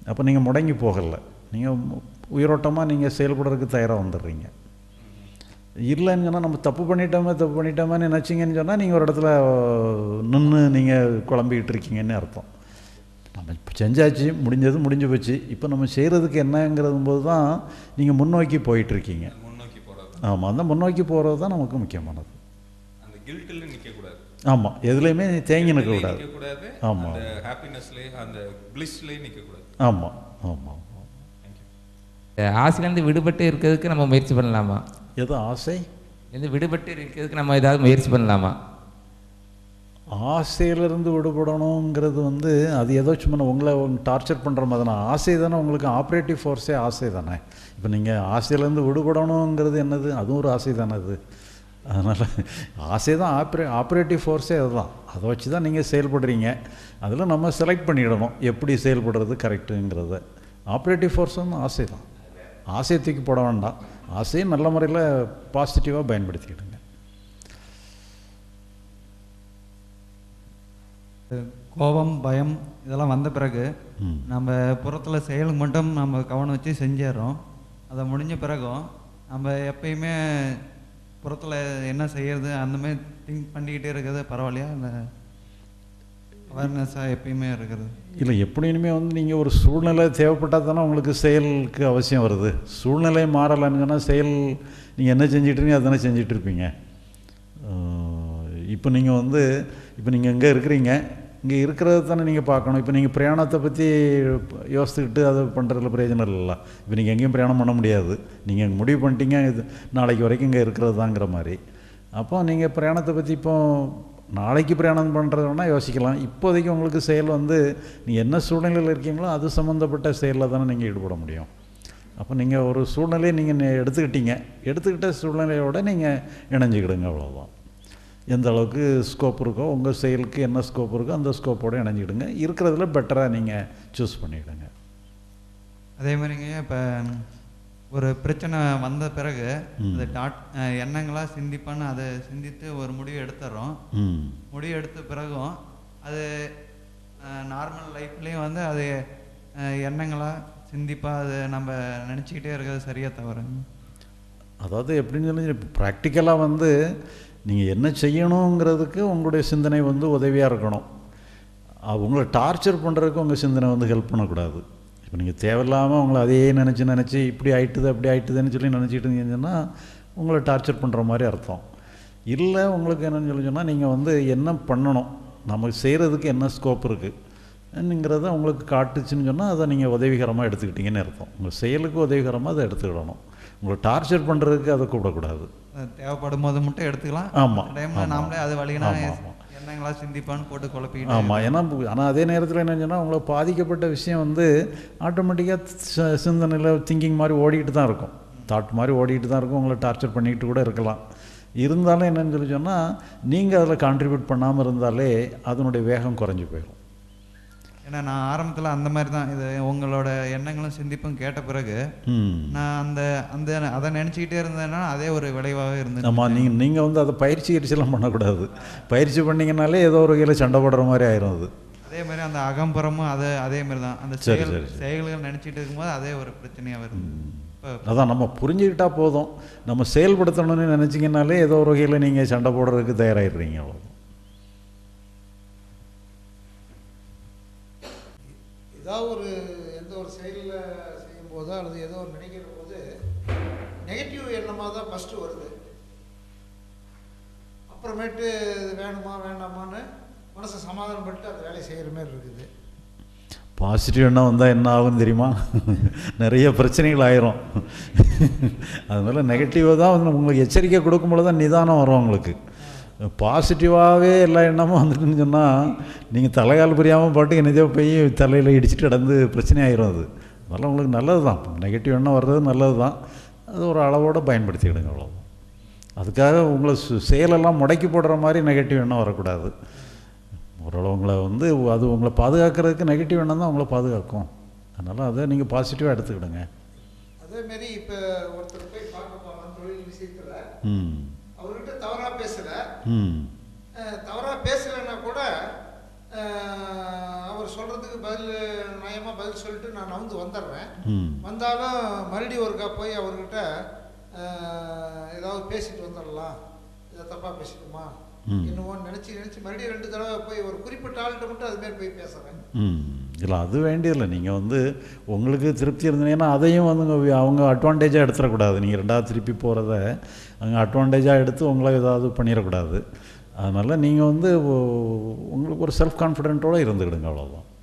அப்போ நீங்கள் முடங்கி போகலை நீங்கள் உயிரோட்டமாக நீங்கள் செயல்படுறதுக்கு தயாராக வந்துடுறீங்க இல்லைன்னு சொன்னால் நம்ம தப்பு பண்ணிட்டோமே தப்பு பண்ணிட்டோமேன்னு நினச்சிங்கன்னு சொன்னால் நீங்கள் ஒரு இடத்துல நின்று நீங்கள் குழம்பிக்கிட்டு இருக்கீங்கன்னு அர்த்தம் நம்ம இப்போ செஞ்சாச்சு முடிஞ்சது முடிஞ்சு போச்சு இப்போ நம்ம செய்கிறதுக்கு என்னங்கிறது போது தான் நீங்கள் முன்னோக்கி போயிட்டுருக்கீங்க முன்னோக்கி போகிறது ஆமாம் அந்த முன்னோக்கி போகிறது தான் நமக்கு முக்கியமானது அந்த கில்ட்டில் நிற்கக்கூடாது ஆமாம் எதுலேயுமே தேங்கி நிற்கக்கூடாது நிற்கக்கூடாது ஆமாம் அந்த ஹாப்பினஸ்லேயே அந்த பிளிஸ்லேயே நிற்கக்கூடாது ஆமாம் ஆமாம் இந்த ஆசையிலேருந்து விடுபட்டு இருக்கிறதுக்கு நம்ம முயற்சி பண்ணலாமா எது ஆசை இந்த விடுபட்டு இருக்கிறதுக்கு நம்ம ஏதாவது முயற்சி பண்ணலாமா ஆசையிலிருந்து விடுபடணுங்கிறது வந்து அது ஏதோ சும்மா உங்களை டார்ச்சர் பண்ணுற மாதிரி தானே ஆசை தானே உங்களுக்கு ஆப்ரேட்டிவ் ஃபோர்ஸே ஆசை தானே இப்போ நீங்கள் ஆசையிலேருந்து விடுபடணுங்கிறது என்னது அதுவும் ஒரு ஆசை தானே அது அதனால் ஆசை தான் ஆப்ரே ஆப்ரேட்டிவ் ஃபோர்ஸே அதுதான் அதை வச்சு தான் நீங்கள் செயல்படுறீங்க அதில் நம்ம செலக்ட் பண்ணிடணும் எப்படி செயல்படுறது கரெக்டுங்கிறத ஆப்ரேட்டிவ் ஃபோர்ஸ் வந்து ஆசை தான் ஆசையை தூக்கி போட வேண்டாம் ஆசையை நல்ல முறையில் பாசிட்டிவாக பயன்படுத்திக்கிடுங்க கோபம் பயம் இதெல்லாம் வந்த பிறகு ம். நம்ம புறத்தில் செயலுக்கு மட்டும் நம்ம கவனம் வச்சு செஞ்சிடறோம் அதை முடிஞ்ச பிறகும் நம்ம எப்பயுமே புறத்தில் என்ன செய்யறது அந்த மாதிரி திங்க் பண்ணிக்கிட்டே இருக்கிறது பரவாயில்லையா இல்லை அவேர்னஸாக எப்பயுமே இருக்கிறது இல்லை எப்படியுமே வந்து நீங்கள் ஒரு சூழ்நிலை தேவைப்பட்டால் தானே உங்களுக்கு செயலுக்கு அவசியம் வருது சூழ்நிலை மாறலைன்னு சொன்னால் செயல் நீங்கள் என்ன செஞ்சிட்ருக்கீங்க அதானே செஞ்சுட்டு இருப்பீங்க இப்போ நீங்கள் வந்து இப்போ நீங்கள் எங்கே இருக்கிறீங்க இங்கே இருக்கிறத தானே நீங்கள் பார்க்கணும் இப்போ நீங்கள் பிரயாணத்தை பற்றி யோசித்துக்கிட்டு அதை பண்ணுறதுல பிரயோஜனம் இல்லைல்ல இப்போ நீங்கள் எங்கேயும் பிரயாணம் பண்ண முடியாது நீங்கள் முடிவு பண்ணிட்டீங்க இது நாளைக்கு வரைக்கும் இங்கே இருக்கிறது தாங்கிற மாதிரி அப்போ நீங்கள் பிரயாணத்தை பற்றி இப்போ நாளைக்கு பிரயாணம் பண்ணுறதுனா யோசிக்கலாம் இப்போதைக்கு உங்களுக்கு செயல் வந்து நீங்கள் என்ன சூழ்நிலையில் இருக்கீங்களோ அது சம்மந்தப்பட்ட செயலில் தானே நீங்கள் ஈடுபட முடியும் அப்போ நீங்கள் ஒரு சூழ்நிலையை நீங்கள் எடுத்துக்கிட்டீங்க எடுத்துக்கிட்ட சூழ்நிலையோட நீங்கள் இணைஞ்சிக்கிடுங்க அவ்வளோதான் எந்த அளவுக்கு ஸ்கோப் இருக்கோ உங்கள் செயலுக்கு என்ன ஸ்கோப் இருக்கோ அந்த ஸ்கோப்போடு இணைஞ்சிக்கிடுங்க இருக்கிறதுல பெட்டராக நீங்கள் சூஸ் பண்ணிவிடுங்க அதே மாதிரிங்க இப்போ ஒரு பிரச்சனை வந்த பிறகு ம். அந்த டாட் எண்ணங்களாக சிந்திப்பான்னு அதை சிந்தித்து ஒரு முடிவு எடுத்துடுறோம் ம் முடிவு எடுத்த பிறகும் அது நார்மல் லைஃப்லேயும் வந்து அது அஹ், எண்ணங்களா சிந்திப்பாக அது நம்ம நினச்சிக்கிட்டே இருக்கிறது சரியா தவறு அதாவது எப்படின்னு சொல்லி இப்போ ப்ராக்டிக்கலாக வந்து நீங்கள் என்ன செய்யணுங்கிறதுக்கு உங்களுடைய சிந்தனை வந்து உதவியாக இருக்கணும் அஹ் உங்களை டார்ச்சர் பண்ணுறதுக்கு உங்கள் சிந்தனை வந்து ஹெல்ப் பண்ணக்கூடாது இப்போ நீங்கள் தேவையில்லாமல் உங்களை அதையே நினச்சி நினச்சி இப்படி ஆயிட்டுது அப்படி ஆயிட்டுதுன்னு சொல்லி நினச்சிட்டு இருந்தீங்கன்னா உங்களை டார்ச்சர் பண்ணுற மாதிரி அர்த்தம் இல்லை உங்களுக்கு என்னன்னு சொல்லி சொன்னால் நீங்கள் வந்து என்ன பண்ணணும் நமக்கு செய்கிறதுக்கு என்ன ஸ்கோப் இருக்குங்கிறத உங்களுக்கு காட்டுச்சுன்னு சொன்னால் அதை நீங்கள் உதவிகரமாக எடுத்துக்கிட்டீங்கன்னு அர்த்தம் உங்கள் செயலுக்கு உதவிகரமாக அதை எடுத்துக்கிடணும் உங்களை டார்ச்சர் பண்ணுறதுக்கு அதை கூப்பிடக்கூடாது அது தேவைப்படும் போது மட்டும் எடுத்துக்கலாம் ஆமா, டைமில் ஆமா. நாமளே அது வழினா ஆமா, ஆமா. எண்ணங்களா சிந்திப்பான்னு போட்டு குழப்பிக்கிட்டு ஆமாம் ஏன்னா ஆனால் அதே நேரத்தில் என்ன சொன்னால் உங்களை பாதிக்கப்பட்ட விஷயம் வந்து ஆட்டோமேட்டிக்காக சிந்தனையில் திங்கிங் மாதிரி ஓடிக்கிட்டு தான் இருக்கும் தாட் மாதிரி ஓடிக்கிட்டு தான் இருக்கும் உங்களை டார்ச்சர் பண்ணிக்கிட்டு கூட இருக்கலாம் இருந்தாலும் என்னன்னு சொல்லி சொன்னால் நீங்கள் அதில் கான்ட்ரிபியூட் பண்ணாமல் இருந்தாலே அதனுடைய வேகம் குறைஞ்சி போயிடும் ஏன்னா நான் ஆரம்பத்தில் அந்த மாதிரி தான் இது உங்களோட எண்ணங்களும் சிந்திப்பும் கேட்ட பிறகு ம் நான் அந்த அந்த அதை நினச்சிக்கிட்டே இருந்தேன்னா அதே ஒரு விளைவாகவே இருந்தது ஆமாம் நீங்கள் நீங்கள் வந்து அதை பயிற்சி கிரிச்செல்லாம் பண்ணக்கூடாது பயிற்சி பண்ணிங்கனாலே ஏதோ ஒரு வகையில் சண்டை போடுற மாதிரி ஆயிரும் அது அதே மாதிரி அந்த அகம்புறமும் அது அதே மாதிரி தான் அந்த சரி, செயல் சரி, சரி. செயல்கள் நினச்சிட்டு இருக்கும்போது அதே ஒரு பிரச்சனையாக வருது இப்போ அதான் நம்ம புரிஞ்சுக்கிட்டா போதும் நம்ம செயல்படுத்தணும்னு நினச்சிங்கனாலே ஏதோ ஒரு வகையில் நீங்கள் சண்டை போடுறதுக்கு தயாராகிடுறீங்க அவ்வளோ ஏதாவது ஒரு எந்த ஒரு செயலில் செய்யும் போதோ அல்லது ஏதோ ஒரு நினைக்கிற போது நெகட்டிவ் எண்ணமாக தான் ஃபஸ்ட்டு வருது அப்புறமேட்டு இது வேணுமா வேண்டாமான்னு மனசை சமாதானப்பட்டு அந்த வேலையை செய்கிற மாதிரி இருக்குது பாசிட்டிவ் எண்ணம் வந்தால் என்ன ஆகும் தெரியுமா நிறைய பிரச்சனைகள் ஆயிரும் அதனால் நெகட்டிவாக தான் வந்து உங்களுக்கு எச்சரிக்கை கொடுக்கும்போது தான் நிதானம் வரும் உங்களுக்கு பாசிட்டிவாகவே எல்லா எண்ணமும் வந்துட்டுன்னு சொன்னால் நீங்கள் தலைகால் புரியாமல் பாட்டுக்கு என்னதோ போய் தலையில் இடிச்சிட்டு கிடந்து பிரச்சனை ஆயிரும் அது அதனால் உங்களுக்கு நல்லது தான் நெகட்டிவ் எண்ணம் வர்றது நல்லது தான் அது ஒரு அளவோடு பயன்படுத்திக்கிடுங்க அவ்வளோதான் அதுக்காக உங்களை சு- செயலெல்லாம் முடக்கி போடுற மாதிரி நெகட்டிவ் எண்ணம் வரக்கூடாது ஓரளவு உங்களை வந்து அது உங்களை பாதுகாக்கிறதுக்கு நெகட்டிவ் எண்ணம் தான் உங்களை பாதுகாக்கும் அதனால் அதை நீங்கள் பாசிட்டிவாக எடுத்துக்கிடுங்க அதேமாரி இப்போ ஒருத்தர் போய் பார்க்க போகிறோம் தொழில் விஷயத்தில் ம் அவர்கிட்ட தவறாக பேசலை ம் தவறாக பேசலைன்னா கூட அஹ், அவர் சொல்கிறதுக்கு பதிலுக்கு பதில் நயமாக பதில் சொல்லிட்டு நான் நவுந்து வந்துடுறேன் ம் வந்தாலும் மறுபடியும் ஒருக்கா போய் அவர்கிட்ட அஹ், ஏதாவது பேசிட்டு வந்துடலாம் இதை தப்பாக பேசிட்டுமா ம். என்னவோன்னு நினச்சி நினச்சி மறுபடியும் ரெண்டு தடவை போய் ஒரு குறிப்பிட்ட ஆள்கிட்ட மட்டும் அதுமாரி போய் பேசுகிறேன் ம் இல்லை அது வேண்டியதில்லை நீங்கள் வந்து உங்களுக்கு திருப்தி இருந்தீங்கன்னா அதையும் வந்து உங்க- அவங்க அட்வான்டேஜாக எடுத்துடக்கூடாது நீங்கள் ரெண்டாவது திருப்பி போகிறத அவங்க அட்வான்டேஜாக எடுத்து உங்களை ஏதாவது பண்ணிடக்கூடாது அதனால் நீங்கள் வந்து ஒ- உங்களுக்கு ஒரு செல்ஃப் கான்ஃபிடென்ட்டோடு இருந்துக்கிடுங்க அவ்வளோதான்